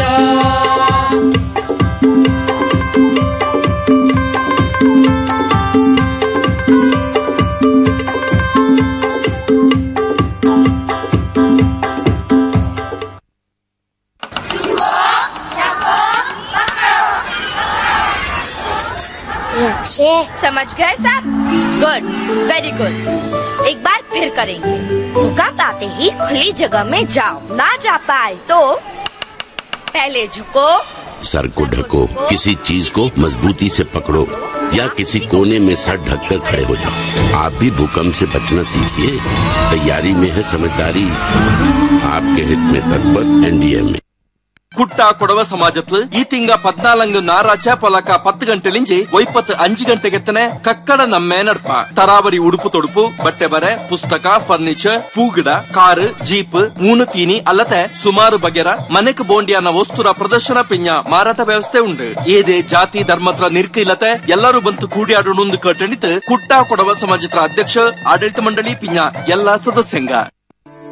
लक्ष्य समझ गए सब गुड वेरी गुड एक बार फिर करेंगे भूकंप आते ही खुली जगह में जाओ ना जा पाए तो पहले झुको सर को ढको किसी चीज को मजबूती से पकड़ो या किसी कोने में सर ढककर खड़े हो जाओ आप भी भूकंप से बचना सीखिए तैयारी में है समझदारी आपके हित में तत्पर एनडीए में കുട്ട കൊടവ സമാജത്ത് ഈ തിങ്ക പദ്നാലങ്ക് ഞായറാഴ്ച പൊലക്ക പത്ത് ಗಂಟೆಲಿಂಜಿ ಒಯ್ಪತ್ತು ಅಂಜು ಗಂಟೆಗೆತ್ತನೆ ಕಕ್ಕಡ ನಮ್ಮೆ ನಡ್ಪ ತರಾವರಿ ಉಡುಪು ತೊಡುಪು ಬಟ್ಟೆ ಬರೆ ಪುಸ್ತಕ ಫರ್ನಿಚರ್ ಪೂಗಿಡ ಕಾರು ಜೀಪ್ ಮೂನು ತೀನಿ ಅಲ್ಲದೆ ಸುಮಾರು ಬಗೆರ ಮನೆಕ್ ಬೋಂಡಿಯನ್ನ ವಸ್ತುರ ಪ್ರದರ್ಶನ ಪಿಂಜ ಮಾರಾಟ ವ್ಯವಸ್ಥೆ ಉಂಡು ಏದೇ ಜಾತಿ ಧರ್ಮತ್ರ ನಿರ್ಕ ಇಲ್ಲತೆ ಎಲ್ಲರೂ ಬಂತು ಕೂಡಿಯಾಡೋಣೊಂದು ಕಟ್ಟಣಿತ್ ಕುಟ್ಟ ಕೊಡವ ಸಮಾಜತ್ರ ಅಧ್ಯಕ್ಷ ಆಡಳಿತ ಮಂಡಳಿ ಪಿಂಜ ಎಲ್ಲಾ ಸದಸ್ಯಂಗ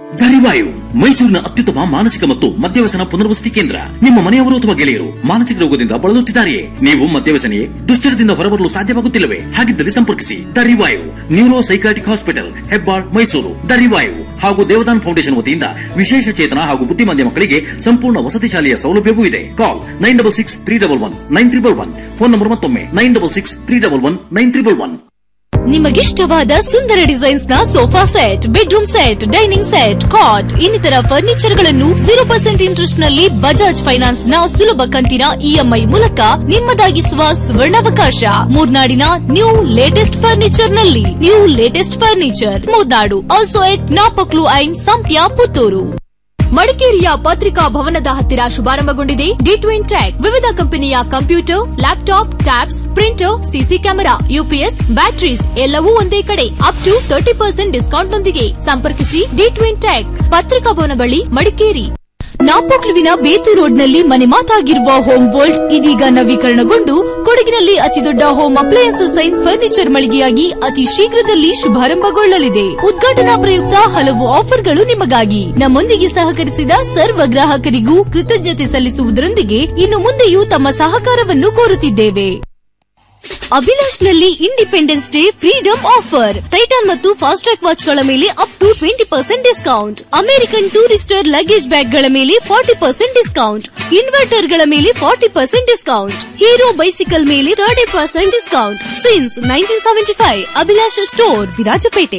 ದರಿವಾಯು ಮೈಸೂರಿನ ಅತ್ಯುತ್ತಮ ಮಾನಸಿಕ ಮತ್ತು ಮದ್ಯವ್ಯಸನ ಪುನರ್ವಸತಿ ಕೇಂದ್ರ ನಿಮ್ಮ ಮನೆಯವರು ಅಥವಾ ಗೆಳೆಯರು ಮಾನಸಿಕ ರೋಗದಿಂದ ಬಳಲುತ್ತಿದ್ದಾರೆಯೇ ನೀವು ಮದ್ಯವ್ಯಸನೆಯೇ ದುಶ್ಚರದಿಂದ ಹೊರಬರಲು ಸಾಧ್ಯವಾಗುತ್ತಿಲ್ಲವೇ ಹಾಗಿದ್ದಲ್ಲಿ ಸಂಪರ್ಕಿಸಿ ದರಿವಾಯು neuro psychiatric hospital Hebbal Mysuru ದರಿವಾಯು ಹಾಗೂ ದೇವದಾನ್ ಫೌಂಡೇಶನ್ ವತಿಯಿಂದ ವಿಶೇಷ ಚೇತನ ಹಾಗೂ ಬುದ್ಧಿಮಾಂದ್ಯ ಮಕ್ಕಳಿಗೆ ಸಂಪೂರ್ಣ ವಸತಿ ಶಾಲೆಯ ಸೌಲಭ್ಯವೂ ಇದೆ call nine double six three double one nine triple one phone number ಮತ್ತೊಮ್ಮೆ nine double six three double one nine triple one ನಿಮಗಿಷ್ಟವಾದ ಸುಂದರ ಡಿಸೈನ್ಸ್ ನ sofa set bedroom set dining set cot ಇನ್ನಿತರ ಫರ್ನಿಚರ್ ಗಳನ್ನು ಜೀರೋ ಪರ್ಸೆಂಟ್ ಇಂಟ್ರೆಸ್ಟ್ ನಲ್ಲಿ Bajaj finance ನ ಸುಲಭ ಕಂತಿನ ಇಎಂಐ ಮೂಲಕ ನಿಮ್ಮದಾಗಿಸುವ ಸುವರ್ಣಾವಕಾಶ ಮೂರ್ನಾಡಿನ ನ್ಯೂ ಲೇಟೆಸ್ಟ್ ಫರ್ನಿಚರ್ ನಲ್ಲಿ new latest furniture Murnad also at Napoklu and Sampya Puttur ಮಡಿಕೇರಿಯ ಪತ್ರಿಕಾ ಭವನದ ಹತ್ತಿರ ಶುಭಾರಂಭಗೊಂಡಿದೆ ಡಿ ಟ್ವಿನ್ ಟ್ಯಾಕ್ ವಿವಿಧ ಕಂಪನಿಯ computer laptop tabs printer CC camera UPS batteries ಎಲ್ಲವೂ ಒಂದೇ ಕಡೆ up to thirty percent discount ನೊಂದಿಗೆ ಸಂಪರ್ಕಿಸಿ ಡಿ ಟ್ವಿನ್ ಟ್ಯಾಕ್ ಪತ್ರಿಕಾ ಭವನ ಬಳಿ ಮಡಿಕೇರಿ ನಾಪೋಕ್ಲುವಿನ ಬೇತು ರೋಡ್ನಲ್ಲಿ ಮನೆ ಮಾತಾಗಿರುವ ಹೋಮ್ ವರ್ಲ್ಡ್ ಇದೀಗ ನವೀಕರಣಗೊಂಡು ಕೊಡಗಿನಲ್ಲಿ ಅತಿದೊಡ್ಡ ಹೋಮ್ ಅಪ್ಲಯನ್ಸಸ್ ಅಂಡ್ ಫರ್ನಿಚರ್ ಮಳಿಗೆಯಾಗಿ ಅತಿ ಶೀಘ್ರದಲ್ಲಿ ಶುಭಾರಂಭಗೊಳ್ಳಲಿದೆ ಉದ್ಘಾಟನಾ ಪ್ರಯುಕ್ತ ಹಲವು ಆಫರ್ಗಳು ನಿಮಗಾಗಿ ನಮ್ಮೊಂದಿಗೆ ಸಹಕರಿಸಿದ ಸರ್ವ ಗ್ರಾಹಕರಿಗೂ ಕೃತಜ್ಞತೆ ಸಲ್ಲಿಸುವುದರೊಂದಿಗೆ ಇನ್ನು ಮುಂದೆಯೂ ತಮ್ಮ ಸಹಕಾರವನ್ನು ಕೋರುತ್ತಿದ್ದೇವೆ ಅಭಿಲಾಷ್ನಲ್ಲಿ independence day freedom offer Titan ಮತ್ತು ಫಾಸ್ಟ್ ಟ್ರ್ಯಾಕ್ ವಾಚ್ಗಳ ಮೇಲೆ up to twenty percent discount American Tourister luggage ಬ್ಯಾಗ್ಗಳ ಮೇಲೆ ಫಾರ್ಟಿ ಪರ್ಸೆಂಟ್ ಡಿಸ್ಕೌಂಟ್ ಇನ್ವರ್ಟರ್ಗಳ ಮೇಲೆ forty percent discount Hero bicycle ಮೇಲೆ thirty percent discount since nineteen seventy five Abhilasha store Virajpet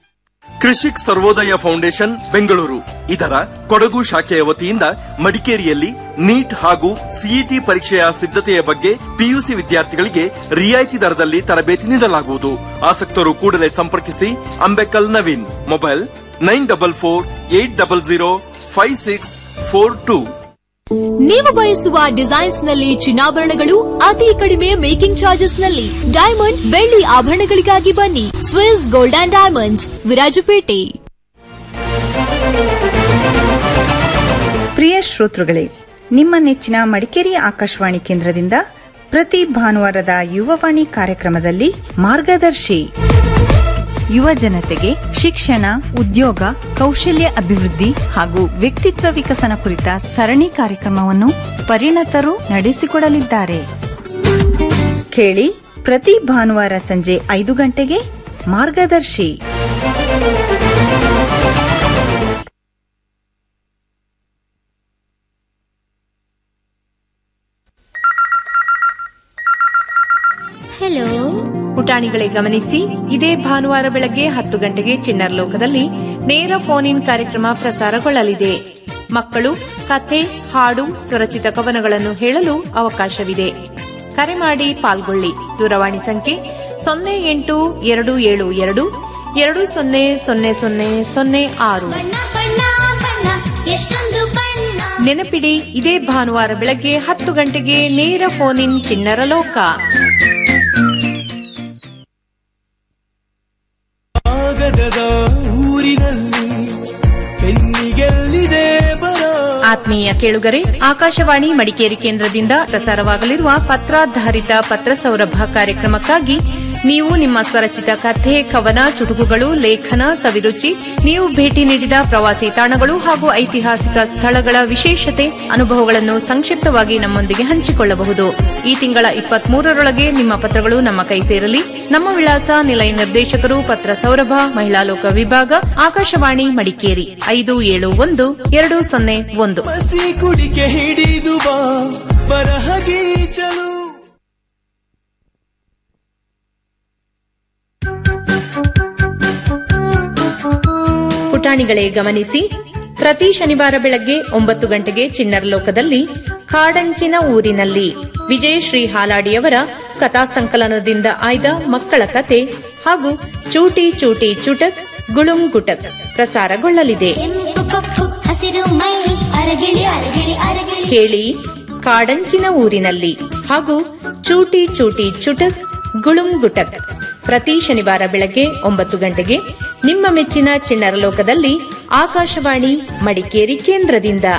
Krishik Sarvodaya foundation Bengaluru ಇದರ ಕೊಡಗು ಶಾಖೆಯ ವತಿಯಿಂದ ಮಡಿಕೇರಿಯಲ್ಲಿ ನೀಟ್ ಹಾಗೂ ಸಿಇಟಿ ಪರೀಕ್ಷೆಯ ಸಿದ್ಧತೆಯ ಬಗ್ಗೆ ಪಿಯುಸಿ ವಿದ್ಯಾರ್ಥಿಗಳಿಗೆ ರಿಯಾಯಿತಿ ದರದಲ್ಲಿ ತರಬೇತಿ ನೀಡಲಾಗುವುದು ಆಸಕ್ತರು ಕೂಡಲೇ ಸಂಪರ್ಕಿಸಿ Ambekal Naveen mobile nine double four eight double zero five six four two ನೀವು ಬಯಸುವ ಡಿಸೈನ್ಸ್ ನಲ್ಲಿ ಚಿನ್ನಾಭರಣಗಳು ಅತಿ ಕಡಿಮೆ ಮೇಕಿಂಗ್ ಚಾರ್ಜಸ್ ನಲ್ಲಿ ಡೈಮಂಡ್ ಬೆಳ್ಳಿ ಆಭರಣಗಳಿಗಾಗಿ ಬನ್ನಿ Swiss gold and diamonds Virajpet ಪ್ರಿಯ ಶ್ರೋತೃಗಳೇ ನಿಮ್ಮ ನೆಚ್ಚಿನ ಮಡಿಕೇರಿ ಆಕಾಶವಾಣಿ ಕೇಂದ್ರದಿಂದ ಪ್ರತಿ ಭಾನುವಾರದ ಯುವವಾಣಿ ಕಾರ್ಯಕ್ರಮದಲ್ಲಿ ಮಾರ್ಗದರ್ಶಿ ಯುವ ಜನತೆಗೆ ಶಿಕ್ಷಣ ಉದ್ಯೋಗ ಕೌಶಲ್ಯ ಅಭಿವೃದ್ಧಿ ಹಾಗೂ ವ್ಯಕ್ತಿತ್ವ ವಿಕಸನ ಕುರಿತ ಸರಣಿ ಕಾರ್ಯಕ್ರಮವನ್ನು ಪರಿಣತರು ನಡೆಸಿಕೊಡಲಿದ್ದಾರೆ ಕೇಳಿ ಪ್ರತಿ ಭಾನುವಾರ ಸಂಜೆ ಐದು ಗಂಟೆಗೆ ಮಾರ್ಗದರ್ಶಿ ಹಲೋ ಪುಟಾಣಿಗಳೇ ಗಮನಿಸಿ ಇದೇ ಭಾನುವಾರ ಬೆಳಗ್ಗೆ ಹತ್ತು ಗಂಟೆಗೆ ಚಿನ್ನರ್ ಲೋಕದಲ್ಲಿ ನೇರ ಫೋನ್ ಇನ್ ಕಾರ್ಯಕ್ರಮ ಪ್ರಸಾರಗೊಳ್ಳಲಿದೆ ಮಕ್ಕಳು ಕಥೆ ಹಾಡು ಸ್ವರಚಿತ ಕವನಗಳನ್ನು ಹೇಳಲು ಅವಕಾಶವಿದೆ ಕರೆ ಮಾಡಿ ಪಾಲ್ಗೊಳ್ಳಿ ದೂರವಾಣಿ ಸಂಖ್ಯೆ ಸೊನ್ನೆ ಎಂಟು ಎರಡು ಏಳು ಎರಡು ಎರಡು ಸೊನ್ನೆ ಸೊನ್ನೆ ಸೊನ್ನೆ ಸೊನ್ನೆ ಆರು ಎಷ್ಟೊಂದು ಬಣ್ಣ ನೆನಪಿಡಿ ಇದೇ ಭಾನುವಾರ ಬೆಳಗ್ಗೆ ಹತ್ತು ಗಂಟೆಗೆ ನೇರ ಫೋನ್ ಇನ್ ಚಿಣ್ಣರ ಲೋಕ ಕಾಗದದ ಊರಿನಲ್ಲಿ ಪೆನ್ನಿಗೆಲ್ಲಿದೆ ಬರ ಆತ್ಮೀಯ ಕೇಳುಗರೆ ಆಕಾಶವಾಣಿ ಮಡಿಕೇರಿ ಕೇಂದ್ರದಿಂದ ಪ್ರಸಾರವಾಗಲಿರುವ ಪತ್ರಾಧಾರಿತ ಪತ್ರ ಸೌರಭ ಕಾರ್ಯಕ್ರಮಕ್ಕಾಗಿ ನೀವು ನಿಮ್ಮ ಸ್ವರಚಿತ ಕಥೆ ಕವನ ಚುಟುಕುಗಳು ಲೇಖನ ಸವಿರುಚಿ ನೀವು ಭೇಟಿ ನೀಡಿದ ಪ್ರವಾಸಿ ತಾಣಗಳು ಹಾಗೂ ಐತಿಹಾಸಿಕ ಸ್ಥಳಗಳ ವಿಶೇಷತೆ ಅನುಭವಗಳನ್ನು ಸಂಕ್ಷಿಪ್ತವಾಗಿ ನಮ್ಮೊಂದಿಗೆ ಹಂಚಿಕೊಳ್ಳಬಹುದು ಈ ತಿಂಗಳ ಇಪ್ಪತ್ಮೂರರೊಳಗೆ ನಿಮ್ಮ ಪತ್ರಗಳು ನಮ್ಮ ಕೈ ಸೇರಲಿ ನಮ್ಮ ವಿಳಾಸ ನಿಲಯ ನಿರ್ದೇಶಕರು ಪತ್ರ ಸೌರಭ ಮಹಿಳಾ ಲೋಕ ವಿಭಾಗ ಆಕಾಶವಾಣಿ ಮಡಿಕೇರಿ ಐದು ಏಳು ಒಂದು ಎರಡು ಸೊನ್ನೆ ಒಂದು ಹಸಿ ಕುಡಿಕೆ ಹಿಡಿದು ಬಾ ಬರಹಗೀಚಲು ಪುಟಾಣಿಗಳೇ ಗಮನಿಸಿ ಪ್ರತಿ ಶನಿವಾರ ಬೆಳಗ್ಗೆ ಒಂಬತ್ತು ಗಂಟೆಗೆ ಚಿಣ್ಣರ್ ಲೋಕದಲ್ಲಿ ಕಾಡಂಚಿನ ಊರಿನಲ್ಲಿ ವಿಜಯಶ್ರೀ ಹಾಲಾಡಿಯವರ ಕಥಾ ಸಂಕಲನದಿಂದ ಆಯ್ದ ಮಕ್ಕಳ ಕತೆ ಹಾಗೂ ಚೂಟಿ ಚೂಟಿ ಚುಟಕ್ ಗುಳುಂ ಗುಟಕ್ ಪ್ರಸಾರಗೊಳ್ಳಲಿದೆ ಕಪ್ಪು ಹಸಿರು ಮೈ ಅರಗಿಳಿ ಅರಗಿಳಿ ಅರಗಿಳಿ ಕೇಳಿ ಕಾಡಂಚಿನ ಊರಿನಲ್ಲಿ ಹಾಗೂ ಚೂಟಿ ಚೂಟಿ ಚುಟಕ್ ಗುಳುಂ ಗುಟಕ್ ಪ್ರತಿ ಶನಿವಾರ ಬೆಳಗ್ಗೆ ಒಂಬತ್ತು ಗಂಟೆಗೆ ನಿಮ್ಮ ಮೆಚ್ಚಿನ ಚಿಣ್ಣರ ಲೋಕದಲ್ಲಿ ಆಕಾಶವಾಣಿ ಮಡಿಕೇರಿ ಕೇಂದ್ರದಿಂದ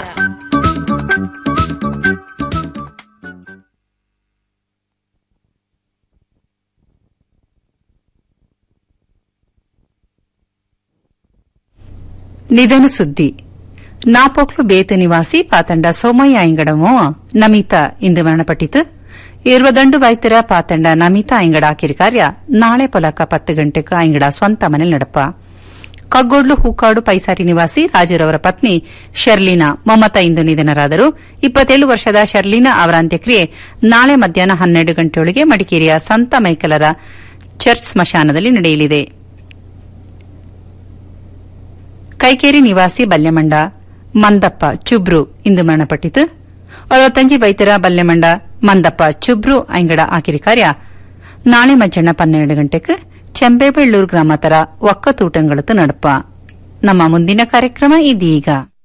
ನಿಧನ ಸುದ್ದಿ ನಾಪೋಕ್ಲು ಬೇತು ನಿವಾಸಿ ಪಾತಂಡ ಸೋಮಯ್ಯ ಐಂಗಡಮೋ ನಮಿತಾ ಇಂದು ಮರಣಪಟ್ಟಿತು ಇರುವದಂಡು ವೈದ್ಯರ ಪಾತಂಡ ನಮಿತಾ ಐಂಗಡ ಆಕಿರಿ ಕಾರ್ಯ ನಾಳೆ ಪೊಲಕ ಪತ್ತು ಗಂಟೆಗೆ ಐಂಗಡ ಸ್ವಂತ ಮನೇಲಿ ನಡಪ ಕಗ್ಗೋಡ್ಲು ಹೂಕಾಡು ಪೈಸಾರಿ ನಿವಾಸಿ ರಾಜುರವರ ಪತ್ನಿ ಶರ್ಲೀನಾ ಮಮತಾ ಇಂದು ನಿಧನರಾದರು ಇಪ್ಪತ್ತೇಳು ವರ್ಷದ ಶರ್ಲೀನಾ ಅವರ ಅಂತ್ಯಕ್ರಿಯೆ ನಾಳೆ ಮಧ್ಯಾಹ್ನ ಹನ್ನೆರಡು ಗಂಟೆಯೊಳಗೆ ಮಡಿಕೇರಿಯ ಸಂತ ಮೈಕಲರ ಚರ್ಚ್ ಸ್ಮಶಾನದಲ್ಲಿ ನಡೆಯಲಿದೆ ಕೈಕೇರಿ ನಿವಾಸಿ ಬಲ್ಯಮಂಡ ಮಂದಪ್ಪ ಚುಬ್ರು ಇಂದು ಮರಣಪಟ್ಟಿತು ಅರವತ್ತಂಜಿ ವೈದ್ಯರ ಬಲ್ಯಮಂಡ ಮಂದಪ್ಪ ಚುಬ್ರು ಐಂಗಡ ಆಕಿರಿ ಕಾರ್ಯ ನಾಳೆ ಮಧ್ಯಾಹ್ನ ಪನ್ನೆರಡು ಗಂಟೆಗೆ ಚೆಂಬೇಬೆಳ್ಳೂರು ಗ್ರಾಮ ತರ ಒಕ್ಕತೂಟಂಗಳತ್ತು ನಡಪ ನಮ್ಮ ಮುಂದಿನ ಕಾರ್ಯಕ್ರಮ ಇದೀಗ